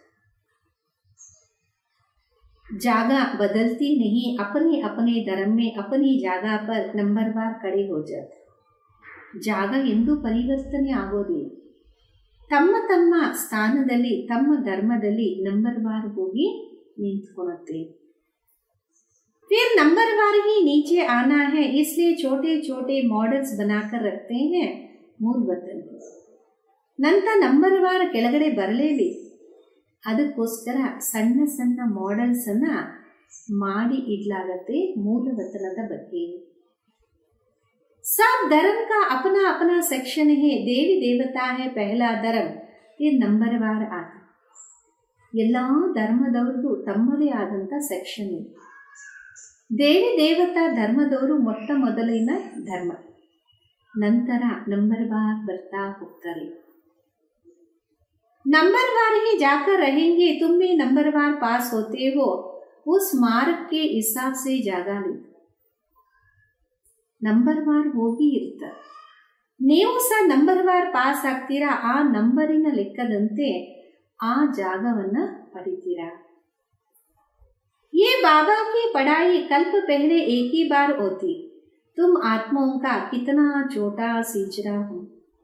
जागा बदलती नहीं अपने अपने धर्म में अपनी ಜಾಗ पर ನಂಬರ್ವಾರ್ ಕಡೆ हो जाते ಜಾಗ ಎಂದೂ ಪರಿವರ್ತನೆ ಆಗೋದಿಲ್ಲ ತಮ್ಮ ತಮ್ಮ ಸ್ಥಾನದಲ್ಲಿ ತಮ್ಮ ಧರ್ಮದಲ್ಲಿ ನಂಬರ್ವಾರ್ ಹೋಗಿ ನಿಂತ್ಕೊಳತ್ತೆ फिर नंबरवार ही नीचे आना है इसलिए छोटे छोटे मॉडल्स बनाकर रखते हैं ಮೂಲ ವತನ್ ನಂತರ ನಂಬರ್ವಾರ ಕೆಳಗಡೆ ಬರಲೇಬೇಕು ಅದಕ್ಕೋಸ್ಕರ ಸಣ್ಣ ಸಣ್ಣ ಮಾಡೆಲ್ಸ್ ಅನ್ನ ಮಾಡಿ ಇಡ್ಲಾಗತ್ತೆ ಮೂಲ ವತನದ ಬಗ್ಗೆ सब धर्म का अपना अपना सेक्शन है देवी देवता है पहला धर्म ये ನಂಬರ್ವಾರ ಆತ ಎಲ್ಲ ಧರ್ಮದವ್ರದ್ದು ತಮ್ಮದೇ ಆದಂಥ ಸೆಕ್ಷನ್ ಇದೆ ದೇವಿ ದೇವತಾ ಧರ್ಮದವರು ಮೊಟ್ಟ ಮೊದಲಿನ ಧರ್ಮ ನಂತರ ನಂಬರ್ವಾರ್ ಬರ್ತಾ ಹೋಗ್ತಾರೆ नंबरवार ही जाकर रहेंगे तुम भी नंबरवार पास होते हो उस मार्ग के हिसाब से ಜಾಗ ಲಿ ನಂಬರ್ವಾರ್ ಹೋಗಿ ಇರ್ತಾರೆ ನೀವು ಸಹ ನಂಬರ್ವಾರ್ ಪಾಸ್ ಆಗ್ತೀರಾ ಆ ನಂಬರಿನ ಲೆಕ್ಕದಂತೆ ಆ ಜಾಗವನ್ನ ಪಡಿತೀರಾ ये बाबा की पढ़ाई कल्प पहले एक ही बार होती तुम आत्माओं का कितना छोटा सींचरा हो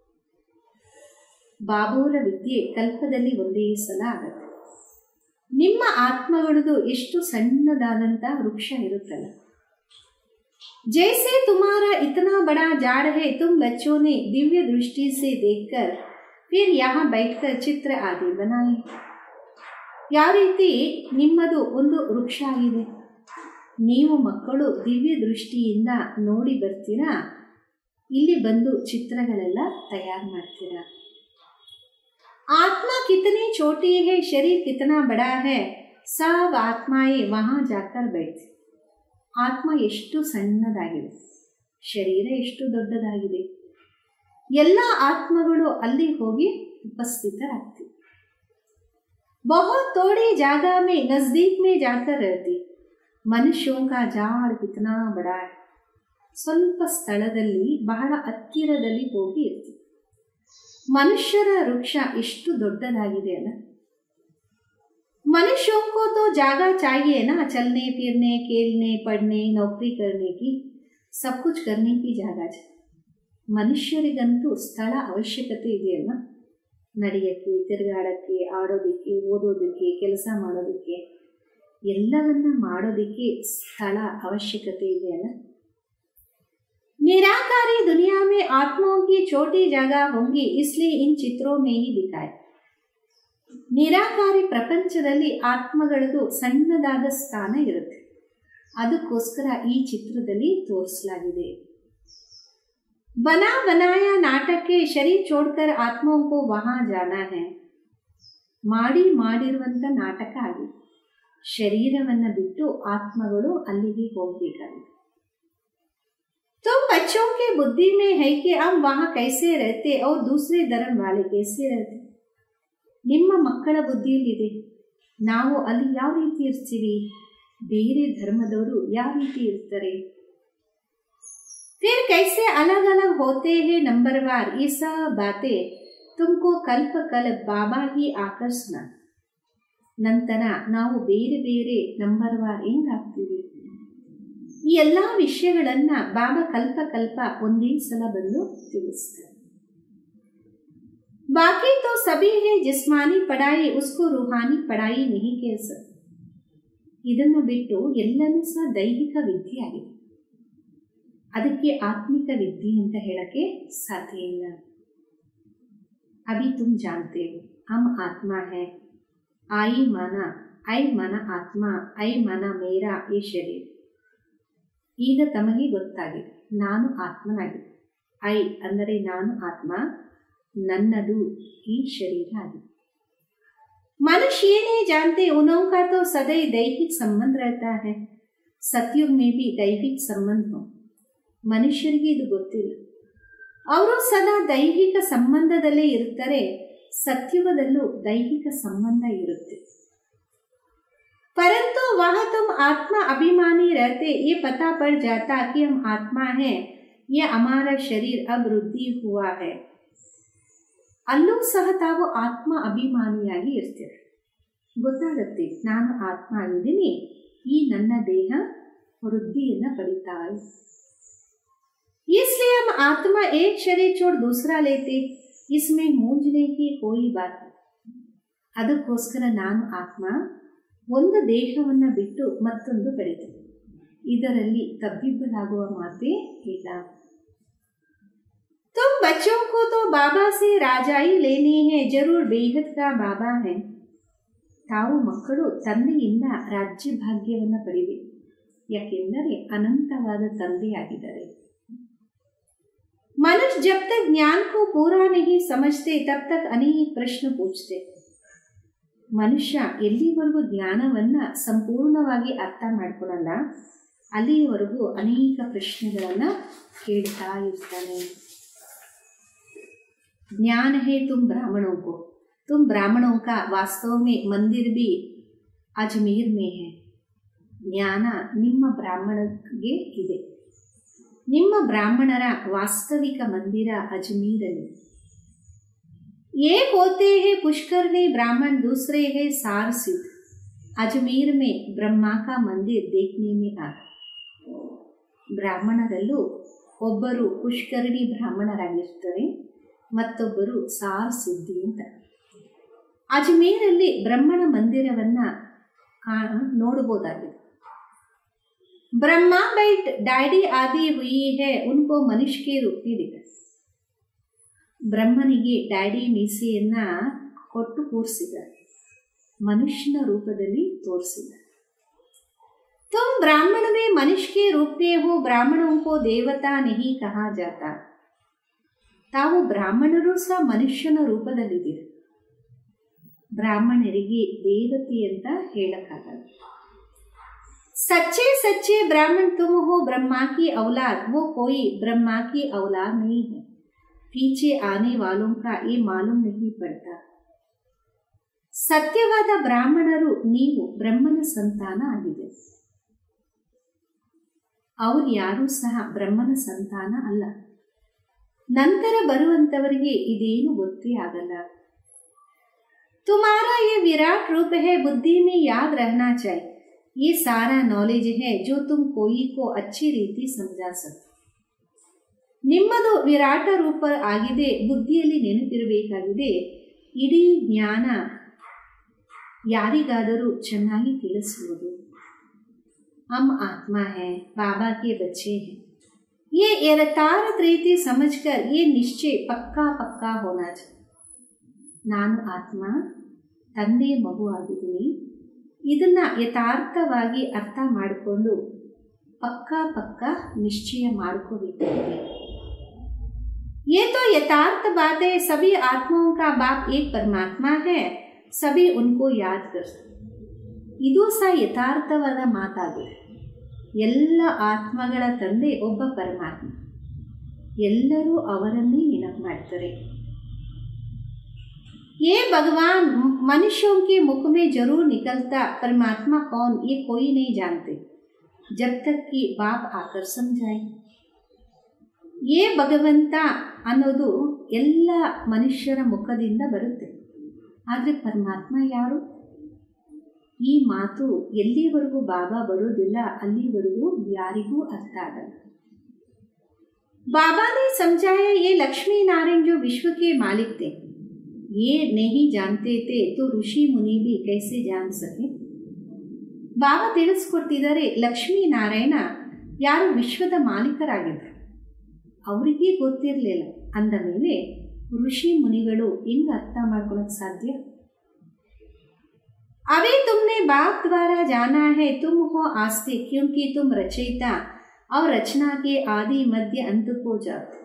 ಬಾಬೂರ ವಿದ್ಯೆ ಕಲ್ಪದಲ್ಲಿ ಒಂದೇ ಸಲ ಆಗತ್ತೆ ನಿಮ್ಮ ಆತ್ಮಗಳದು ಎಷ್ಟು ಸಣ್ಣದಾದಂಥ ವೃಕ್ಷ ಇರುತ್ತಲ್ಲ जैसे तुम्हारा इतना बड़ा झाड़ है तुम बच्चों ने दिव्य दृष्टि से देखकर फिर यहाँ बैठकर ಚಿತ್ರ ಆದಿ बनाए ಯಾವ ರೀತಿ ನಿಮ್ಮದು ಒಂದು ವೃಕ್ಷ ಆಗಿದೆ ನೀವು ಮಕ್ಕಳು ದಿವ್ಯ ದೃಷ್ಟಿಯಿಂದ ನೋಡಿ ಬರ್ತೀರಾ ಇಲ್ಲಿ ಬಂದು ಚಿತ್ರಗಳೆಲ್ಲ ತಯಾರು ಮಾಡ್ತೀರಾ आत्मा कितनी छोटी है शरीर कितना बड़ा है सब ಆತ್ಮಾಯೇ ವಹಾ ಜಾಕರ್ बैठे ಆತ್ಮ ಎಷ್ಟು ಸಣ್ಣದಾಗಿದೆ ಶರೀರ ಎಷ್ಟು ದೊಡ್ಡದಾಗಿದೆ ಎಲ್ಲ ಆತ್ಮಗಳು ಅಲ್ಲಿ ಹೋಗಿ ಉಪಸ್ಥಿತರಾಗ್ತಿವೆ बहुत थोड़ी जगह में नजदीक में जाकर रहती ಮನುಷ್ಯೋं का ಜಾಡ್ कितना बड़ा है ಸ್ವಲ್ಪ ಸ್ಥಳದಲ್ಲಿ ಬಹಳ ಹತ್ತಿರದಲ್ಲಿ ಹೋಗಿ ಇರ್ತೀವಿ ಮನುಷ್ಯರ ವೃಕ್ಷ ಎಷ್ಟು ದೊಡ್ಡದಾಗಿದೆ ಅಲ್ಲ मनुष्यों को तो जगह चाहिए ना चलने फिरने खेलने पढ़ने नौकरी करने की सब कुछ करने की जगह चाहिए ಮನುಷ್ಯರಿಗಂತೂ ಸ್ಥಳ ಅವಶ್ಯಕತೆ ಇದೆಯಲ್ಲ ನಡೆಯಕ್ಕೆ ತಿರುಗಾಡಕ್ಕೆ ಆಡೋದಕ್ಕೆ ಓದೋದಕ್ಕೆ ಕೆಲಸ ಮಾಡೋದಕ್ಕೆ ಎಲ್ಲವನ್ನ ಮಾಡೋದಕ್ಕೆ ಸ್ಥಳ ಅವಶ್ಯಕತೆ ಇದೆಯಲ್ಲ निराकारी दुनिया में आत्माओं की छोटी जगह होंगी इसलिए इन चित्रों में ही दिखाए ನಿರಾಕಾರಿ ಪ್ರಪಂಚದಲ್ಲಿ ಆತ್ಮಗಳದು ಸಣ್ಣದಾದ ಸ್ಥಾನ ಇರುತ್ತೆ ಅದಕ್ಕೋಸ್ಕರ ಈ ಚಿತ್ರದಲ್ಲಿ ತೋರಿಸಲಾಗಿದೆ ಬನಾ ಬನಾಯ ನಾಟಕ್ಕೆ ಶರೀರ್ ಚೋಡ್ಕರ್ ಆತ್ಮೋं को ವಹಾ ಜಾನಾ ಹೈ ಮಾಡಿ ಮಾಡಿರುವಂತ ನಾಟಕ ಆಗಿದೆ ಶರೀರವನ್ನ ಬಿಟ್ಟು ಆತ್ಮಗಳು ಅಲ್ಲಿಗೆ ಹೋಗ್ಬೇಕಾಗಿದೆ तुम बच्चों के बुद्धि में है कि हम वहां कैसे रहते और दूसरे धर्म वाले कैसे रहते ನಿಮ್ಮ ಮಕ್ಕಳ ಬುದ್ಧಿಯಲ್ಲಿದೆ ನಾವು ಅಲ್ಲಿ ಯಾವ ರೀತಿ ಇರ್ತೀವಿ ಬೇರೆ ಧರ್ಮದವರು ಯಾವ ರೀತಿ ಇರ್ತಾರೆ फिर कैसे अलग अलग होते हैं नंबरवार ये सब बातें तुमको कल्प कल बाबा ही ಆಕರ್ಷಣ ನಂತರ ನಾವು ಬೇರೆ ಬೇರೆ ನಂಬರ್ವಾರ್ ಹೆಂಗಾಗ್ತೀವಿ ಈ ಎಲ್ಲ ವಿಷಯಗಳನ್ನ ಬಾಬಾ ಕಲ್ಪ ಕಲ್ಪ ಒಂದೇ ಸಲ ಬಂದು ತಿಳಿಸ್ತಾರೆ बाकी तो सभी है जिस्मानी पढ़ाई उसको रूहानी पढ़ाई नहीं कह सकते ಇದನ್ನು ಬಿಟ್ಟು ಎಲ್ಲನೂ ಸಹ ದೈಹಿಕ ವಿದ್ಯೆ ಆಗಿದೆ ಅದಕ್ಕೆ ಆತ್ಮಿಕ ವಿದ್ಯೆ ಅಂತ ಹೇಳಕ್ಕೆ ಸಾಧ್ಯ ಇಲ್ಲ ಅಭಿ ತುಮ್ ಜಾನ್ತೆ ಹೋ ಹಮ್ ಆತ್ಮ ಹೈ ಆಯಿ ಮನ ಐ ಮನ ಆತ್ಮ ಐ ಮನ ಮೇರ ಈ ಶರೀರ ಈಗ ತಮಗೆ ಗೊತ್ತಾಗಿದೆ ನಾನು ಆತ್ಮನಾಗಿದೆ ಐ ಅಂದರೆ ನಾನು ಆತ್ಮ ನನ್ನದು ಈ ಶರೀರ ಆಗಿದೆ मनुष्य ये नहीं जानते उन्हों का तो सदैव दैहिक संबंध रहता है सतयुग में भी दैहिक संबंध हो ಮನುಷ್ಯರಿಗೆ ಇದು ಗೊತ್ತಿಲ್ಲ ಅವರು ಸದಾ ದೈಹಿಕ ಸಂಬಂಧದಲ್ಲೇ ಇರುತ್ತಾರೆ ಸತ್ಯುಗದಲ್ಲೂ ದೈಹಿಕ ಸಂಬಂಧ ಇರುತ್ತೆ परंतु वह तुम आत्मा अभिमानी रहते ये पता पड़ जाता कि हम आत्मा हैं ये हमारा शरीर अब वृद्धि हुआ है ಅಲ್ಲೂ ಸಹ ತಾವು ಆತ್ಮ ಅಭಿಮಾನಿಯಾಗಿ ಇರ್ತೀರ ಗೊತ್ತಾಗತ್ತೆ ನಾನು ಆತ್ಮ ಆಗಿದ್ದೀನಿ ಈ ನನ್ನ ದೇಹ ವೃದ್ಧಿಯನ್ನು ಪಡಿತಾ ಇದೆ इसलिए हम आत्मा एक शरीर छोड़ दूसरा लेते इसमें मूंझने की कोई बात ಅದಕ್ಕೋಸ್ಕರ ನಾನು ಆತ್ಮ ಒಂದು ದೇಹವನ್ನು ಬಿಟ್ಟು ಮತ್ತೊಂದು ಪಡೆದೆ ಇದರಲ್ಲಿ ತಬ್ಬಿಬ್ಬಲಾಗುವ ಮಾತೇ ಇಲ್ಲ तुम बच्चों को तो बाबा से राजाई लेनी है जरूर बेहद का बाबा है ತಾವು ಮಕ್ಕಳು ತಂದೆಯಿಂದ ರಾಜ್ಯ ಭಾಗ್ಯವನ್ನು ಪಡಿಬೇಕು ಯಾಕೆಂದರೆ ಅನಂತವಾದ ತಂದೆಯಾಗಿದ್ದಾರೆ मनुष्य जब तक ज्ञान को पूरा नहीं समझते तब तक अनेक प्रश्न पूछते ಮನುಷ್ಯ ಎಲ್ಲಿವರೆಗೂ ಜ್ಞಾನವನ್ನ ಸಂಪೂರ್ಣವಾಗಿ ಅರ್ಥ ಮಾಡ್ಕೊಳಲ್ಲ ಅಲ್ಲಿಯವರೆಗೂ ಅನೇಕ ಪ್ರಶ್ನೆಗಳನ್ನ ಕೇಳ್ತಾ ಇರ್ತಾನೆ ज्ञान है तुम ब्राह्मणों को तुम ब्राह्मणों का वास्तव में मंदिर भी अजमेर में है ಜ್ಞಾನ ನಿಮ್ಮ ಬ್ರಾಹ್ಮಣಗೆ ಇದೆ ನಿಮ್ಮ ಬ್ರಾಹ್ಮಣರ ವಾಸ್ತವಿಕ ಮಂದಿರ ಅಜ್ಮೀರಲ್ಲಿ एक होते हैं पुष्कर में ब्राह्मण दूसरे है सार सिद्ध अजमेर में ब्रह्मा का मंदिर देखने में आए ಬ್ರಾಹ್ಮಣರಲ್ಲೂ ಒಬ್ಬರು ಪುಷ್ಕರಣಿ ಬ್ರಾಹ್ಮಣರಾಗಿರ್ತಾರೆ ಮತ್ತೊಬ್ಬರು ಸಾರ್ ಸಿದ್ಧಿ ಅಂತ ಅಜ್ಮೀರಲ್ಲಿ ಬ್ರಹ್ಮಣ ಮಂದಿರವನ್ನ ಕಾಣ ನೋಡಬಹುದಾಗಿದೆ ब्रह्मा बैठ डायडी आदि हुई है उनको मनुष्य के रूप में दिखा ಬ್ರಹ್ಮನಿಗೆ ಡ್ಯಾಡಿ ಮೀಸೆಯನ್ನ ಕೊಟ್ಟು ಕೂರಿಸಿದ್ದಾರೆ ಮನುಷ್ಯನ ರೂಪದಲ್ಲಿ ತೋರಿಸಿದ್ದಾರೆ तुम ब्राह्मण में मनुष्य के रूप में हो ब्राह्मणों को देवता नहीं कहा जाता ತಾವು ಬ್ರಾಹ್ಮಣರು ಸಹ ಮನುಷ್ಯನ ರೂಪದಲ್ಲಿದ್ದೀರಿ ಬ್ರಾಹ್ಮಣರಿಗೆ ದೇವತೆ ಅಂತ ಹೇಳಕ್ಕಾಗಲ್ಲ सच्चे सच्चे ब्राह्मण तुम हो ब्रह्मा की औलाद वो कोई ब्रह्मा की औलाद नहीं है पीछे आने वालों का ये मालूम नहीं पड़ता ಸತ್ಯವಾದ ಬ್ರಾಹ್ಮಣರು ನೀವು ಬ್ರಹ್ಮನ ಸಂತಾನ ಆಗಿದೆ ಅವ್ರು ಯಾರೂ ಸಹ ಬ್ರಹ್ಮನ ಸಂತಾನ ಅಲ್ಲ ನಂತರ ಬರುವಂತವರಿಗೆ ಇದೇನು ಗೊತ್ತೇ ಆಗಲ್ಲ तुम्हारा ये विराट रूप है बुद्धि में याद रहना चाहिए ये सारा नॉलेज है जो तुम कोई को अच्छी ರೀತಿ समझा सकते ನಿಮ್ಮದು ವಿರಾಟ ರೂಪ ಆಗಿದೆ ಬುದ್ಧಿಯಲ್ಲಿ ನೆನಪಿರಬೇಕಾಗಿದೆ ಇಡೀ ಜ್ಞಾನ ಯಾರಿಗಾದರೂ ಚೆನ್ನಾಗಿ ತಿಳಿಸುವುದು हम आत्मा है बाबा के बच्चे हैं ये यथार्थ रीति समझकर ये निश्चय पक्का पक्का होना चाहिए ನಾನು ಆತ್ಮ ತಂದೆ ಮಗು ಆಗಿದ್ದೀನಿ ಇದನ್ನ ಯಥಾರ್ಥವಾಗಿ ಅರ್ಥ ಮಾಡಿಕೊಂಡು ಪಕ್ಕ ಪಕ್ಕ ನಿಶ್ಚಯ ಮಾಡ್ಕೋಬೇಕಾಗಿದೆ ये तो यथार्थ बात है सभी आत्माओं का बाप एक परमात्मा है सभी उनको याद कर ಇದು ಸಹ ಯಥಾರ್ಥವಾದ ಮಾತಾಗಿದೆ ಎಲ್ಲ ಆತ್ಮಗಳ ತಂದೆ ಒಬ್ಬ ಪರಮಾತ್ಮ ಎಲ್ಲರೂ ಅವರನ್ನೇ ನೆನಪು ಮಾಡ್ತಾರೆ ये भगवान मनुष्यों के मुख में जरूर निकलता परमात्मा कौन ये कोई नहीं जानते जब तक कि बाप आकर समझाए ಏ ಭಗವಂತ ಅನ್ನೋದು ಎಲ್ಲ ಮನುಷ್ಯರ ಮುಖದಿಂದ ಬರುತ್ತೆ ಆದರೆ ಪರಮಾತ್ಮ ಯಾರು ಈ ಮಾತು ಎಲ್ಲಿವರೆಗೂ ಬಾಬಾ ಬರೋದಿಲ್ಲ ಅಲ್ಲಿವರೆಗೂ ಯಾರಿಗೂ ಅರ್ಥ ಆಗಲ್ಲ बाबा ने समझाया ये लक्ष्मी नारायण जो विश्व के मालिक थे ये नहीं जानते थे तो ಋಷಿ ಮುನಿ भी कैसे जान सके ಬಾಬಾ ತಿಳಿಸ್ಕೊಡ್ತಿದ್ದಾರೆ ಲಕ್ಷ್ಮೀ ನಾರಾಯಣ ಯಾರು ವಿಶ್ವದ ಮಾಲೀಕರಾಗಿದ್ರು ಅವರಿಗೆ ಗೊತ್ತಿರಲಿಲ್ಲ ಅಂದ ಮೇಲೆ ಋಷಿ ಮುನಿಗಳು ಹೆಂಗೆ ಅರ್ಥ ಮಾಡ್ಕೊಳಕ್ ಸಾಧ್ಯ अभी तुमने बाप द्वारा जाना है तुम हो आस्तिक क्योंकि तुम रचयिता और रचना के आदि मध्य अंत को जाते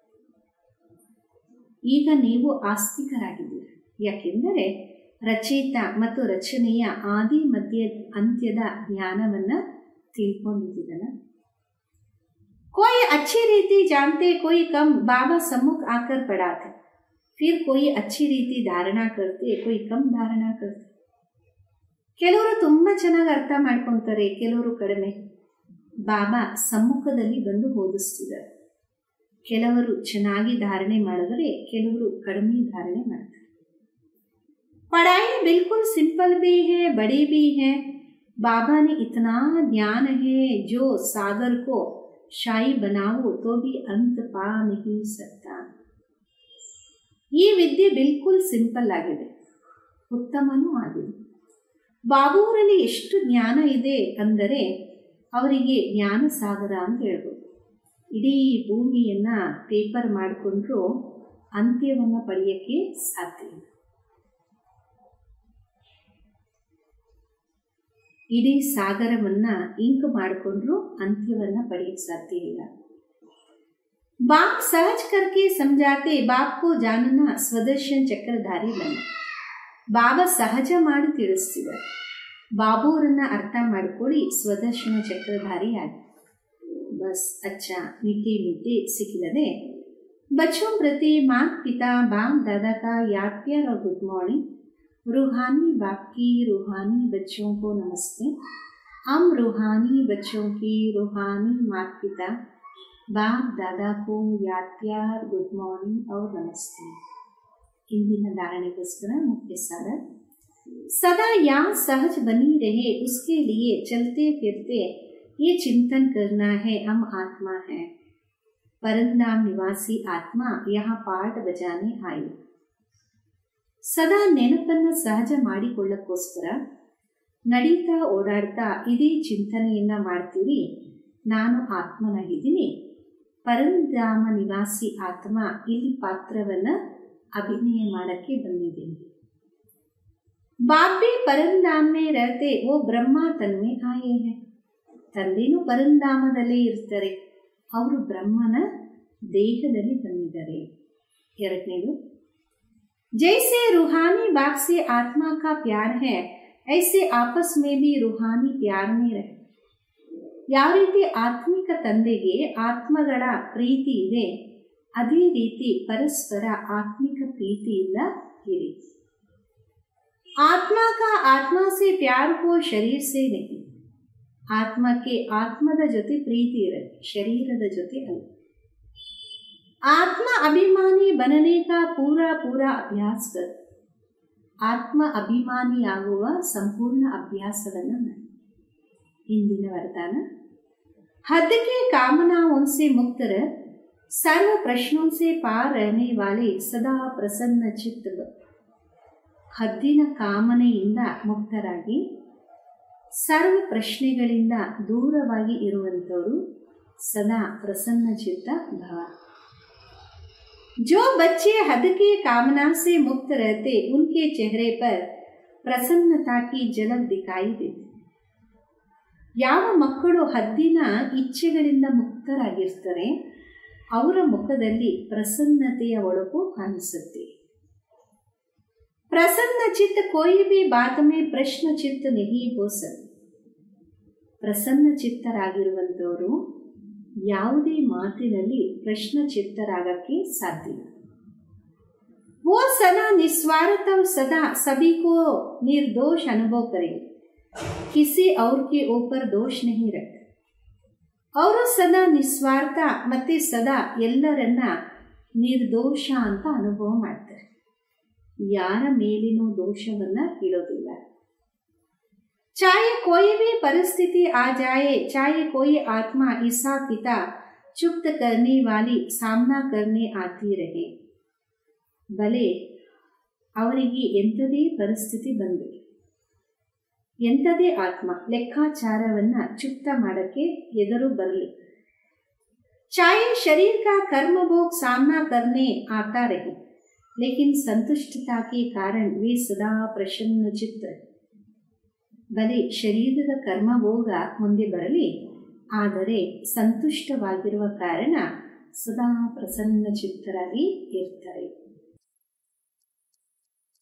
ಈಗ ನೀವು ಆಸ್ತಿಕರಾಗಿದ್ದೀರಿ ಯಾಕೆಂದರೆ ರಚಯಿತ ಮತ್ತು ರಚನೆಯ ಆದಿ ಮಧ್ಯ ಅಂತ್ಯದ ಜ್ಞಾನವನ್ನ ತಿಳ್ಕೊಂಡಿದ್ದೀರಲ್ಲ कोई अच्छी रीति जानते कोई कम बाबा सम्मुख आकर पढ़ाते फिर कोई अच्छी ರೀತಿ ಧಾರಣಾ करते कोई कम ಧಾರಣಾ करते ಕೆಲವರು ತುಂಬ ಚೆನ್ನಾಗಿ ಅರ್ಥ ಮಾಡ್ಕೊತಾರೆ ಕೆಲವರು ಕಡಿಮೆ ಬಾಬಾ ಸಮ್ಮುಖದಲ್ಲಿ ಬಂದು ಓದಿಸ್ತಿದ್ದಾರೆ ಕೆಲವರು ಚೆನ್ನಾಗಿ ಧಾರಣೆ ಮಾಡಿದರೆ ಕೆಲವರು ಕಡಿಮೆ ಧಾರಣೆ ಮಾಡ್ತಾರೆ पढ़ाई बिल्कुल सिंपल भी है बड़ी भी है बाबा ने इतना ज्ञान है जो सागर को शाही बनाओ तो भी अंत पा नहीं सकता ಈ ವಿದ್ಯೆ ಬಿಲ್ಕುಲ್ ಸಿಂಪಲ್ ಆಗಿದೆ ಉತ್ತಮನೂ ಆಗಿದೆ ಬಾಬುವರಲ್ಲಿ ಎಷ್ಟು ಜ್ಞಾನ ಇದೆ ಅಂದರೆ ಅವರಿಗೆ ಜ್ಞಾನ ಸಾಗರ ಅಂತ ಹೇಳ್ಬೋದು ಇಡೀ ಭೂಮಿಯನ್ನು ಪೇಪರ್ ಮಾಡಿಕೊಂಡ್ರೂ ಅಂತ್ಯವನ್ನು ಪಡೆಯೋಕ್ಕೆ ಸಾಧ್ಯ ಇಲ್ಲ ಇಡೀ ಸಾಗರವನ್ನ ಇಂಕ್ ಮಾಡಿಕೊಂಡ್ರು ಅಂತ್ಯವನ್ನ ಪಡೆಯಕ್ಕೆ ಸಾಧ್ಯ ಇಲ್ಲ बाप सहज करके समझाते बाप को जानना ಸ್ವದರ್ಶನ್ ಚಕ್ರಧಾರಿ ಬನ್ನ ಬಾಬಾ ಸಹಜ ಮಾಡಿ ತಿಳಿಸ್ತಿದ್ದಾರೆ ಬಾಬುವರನ್ನ ಅರ್ಥ ಮಾಡ್ಕೊಳ್ಳಿ ಸ್ವದರ್ಶನ ಚಕ್ರಧಾರಿ ಆಗಿ ಬಸ್ ಅಚ್ಚ ಮಿತಿ ಮಿತಿ ಸಿಕ್ಕಿದರೆ बच्चों प्रति माता पिता बाप दादा का याद प्यार और गुड मॉर्निंग रूहानी बाप की रूहानी बच्चों को नमस्ते हम रूहानी बच्चों की रूहानी माता पिता बाप दादा को याद प्यार गुड मॉर्निंग और नमस्ते ಇಂದಿನ ಧಾರಣೆಗೋಸ್ಕರ ಮುಖ್ಯ ಸಾರ सदा यहाँ सहज बनी रहे उसके लिए चलते फिरते ये चिंतन करना है हम आत्मा है परंदाम निवासी आत्मा यहाँ ಪಾಠ ಬಜಾನೆ ಆಯಿ ಸದಾ ನೆನಪನ್ನು ಸಹಜ ಮಾಡಿಕೊಳ್ಳಕ್ಕೋಸ್ಕರ ನಡೀತಾ ಓಡಾಡ್ತಾ ಇದೇ ಚಿಂತನೆಯನ್ನ ಮಾಡ್ತೀರಿ ನಾನು ಆತ್ಮನಾಗಿದ್ದೀನಿ ಪರಂಧಾಮ ನಿವಾಸಿ ಆತ್ಮ ಇಲ್ಲಿ ಪಾತ್ರವನ್ನ ಅಭಿನಯ ಮಾಡಕ್ಕೆ ಬಂದಿದ್ದೀನಿ ಬಾಬಿ ಪರಂಧಾಮೆ ರಹತೆ ಓ ಬ್ರಹ್ಮ ತನ್ಮೆ ಆಯೇ ಹೇ ತಂದೆನೂ ಪರಂಧಾಮದಲ್ಲೇ ಇರ್ತಾರೆ ಅವರು ಬ್ರಹ್ಮನ ದೇಹದಲ್ಲಿ ಬಂದಿದ್ದಾರೆ ಎರಡನೇದು जैसे रूहानी बाप से आत्मा का प्यार है ऐसे आपस में भी रूहानी प्यार में रहे ಯಾವ ರೀತಿ ಆತ್ಮಿಕ ತಂದೆಗೆ ಆತ್ಮಗಳ ಪ್ರೀತಿ ಇದೆ ಅದೇ ರೀತಿ ಪರಸ್ಪರ ಆತ್ಮಿಕ ಪ್ರೀತಿಯಿಂದ ಇರಿ ಆತ್ಮ ಕಾ ಆತ್ಮ ಸೆ ಪ್ಯಾರ್ ಹೋ ಶರೀರ್ ಸೆ ನಹಿ ಆತ್ಮಕ್ಕೆ ಆತ್ಮದ ಜೊತೆ ಪ್ರೀತಿ ಇರಲಿ ಶರೀರದ ಜೊತೆ ಅಲ್ಲ ಆತ್ಮ ಅಭಿಮಾನಿ ಬನನೆ ಕಾ ಪೂರಾ ಪೂರಾ ಅಭ್ಯಾಸ ಕರ್ ಆತ್ಮ ಅಭಿಮಾನಿಯಾಗುವ ಸಂಪೂರ್ಣ ಅಭ್ಯಾಸವನ್ನು ಮಾಡಿ ಇಂದಿನ ವರದಾನ हद के कामनाओं से मुक्त रह सर्व प्रश्नों से पार रहने वाले सदा ಪ್ರಸನ್ನ ಚಿತ್ತ ಹದ್ದಿನ ಕಾಮನೆಯಿಂದ ಮುಕ್ತರಾಗಿ ಸರ್ವ ಪ್ರಶ್ನೆಗಳಿಂದ ದೂರವಾಗಿ ಇರುವಂಥವರು ಸದಾ ಪ್ರಸನ್ನ ಚಿತ್ತ ಭವ जो बच्चे हद के कामना से मुक्त रहते उनके चेहरे पर प्रसन्नता की झलक दिखाई देती ಯಾವ ಮಕ್ಕಳು ಹದ್ದಿನ ಇಚ್ಛೆಗಳಿಂದ ಮುಕ್ತರಾಗಿರ್ತಾರೆ ಅವರ ಮುಖದಲ್ಲಿ ಪ್ರಸನ್ನತೆಯ ಒಳಗು ಕಾಣಿಸುತ್ತೆ ಪ್ರಸನ್ನ ಚಿತ್ತ ಕೋಯಿ ಬಿ ಬಾತ್ ಮೇ ಪ್ರಶ್ನ ಚಿತ್ತ ನೆಹಿ ಹೋಸಲ್ ಪ್ರಸನ್ನ ಚಿತ್ತರಾಗಿರುವಂಥವರು ಯಾವುದೇ ಮಾತಿನಲ್ಲಿ ಪ್ರಶ್ನ ಚಿತ್ತರಾಗಕ್ಕೆ ಸಾಧ್ಯ वो सदा निस्वार्थ और सदा सभी को निर्दोष अनुभव करेंगे किसी और के ऊपर दोष नहीं रख ಅವರು ಸದಾ ನಿಸ್ವಾರ್ಥ ಮತ್ತೆ ಸದಾ ಎಲ್ಲರನ್ನ ನಿರ್ದೋಷ ಅಂತ ಅನುಭವ ಮಾಡ್ತಾರೆ ಯಾರ ಮೇಲಿನೂ ದೋಷವನ್ನ ಇಡೋದಿಲ್ಲ चाहे कोई भी परिस्थिति आ जाए चाहे कोई आत्मा ईसा पिता चुप्त करने वाली सामना करने आती रहे ಬಲೆ ಅವರಿಗೆ ಎಂಥದೇ ಪರಿಸ್ಥಿತಿ ಬಂದರು ಎಂಥದೇ ಆತ್ಮ ಲೆಕ್ಕಾಚಾರವನ್ನ ಚುಪ್ತ ಮಾಡಕ್ಕೆ ಎದುರು ಬರಲಿ चाहे शरीर का कर्म भोग सामना करने आता रहे लेकिन संतुष्टता के कारण वे सदा प्रसन्न चित्त ಬಲೆ ಶರೀರದ ಕರ್ಮಭೋಗ ಮುಂದೆ ಬರಲಿ ಆದರೆ ಸಂತುಷ್ಟವಾಗಿರುವ ಕಾರಣ ಸದಾ ಪ್ರಸನ್ನ ಚಿತ್ತರಾಗಿ ಇರ್ತಾರೆ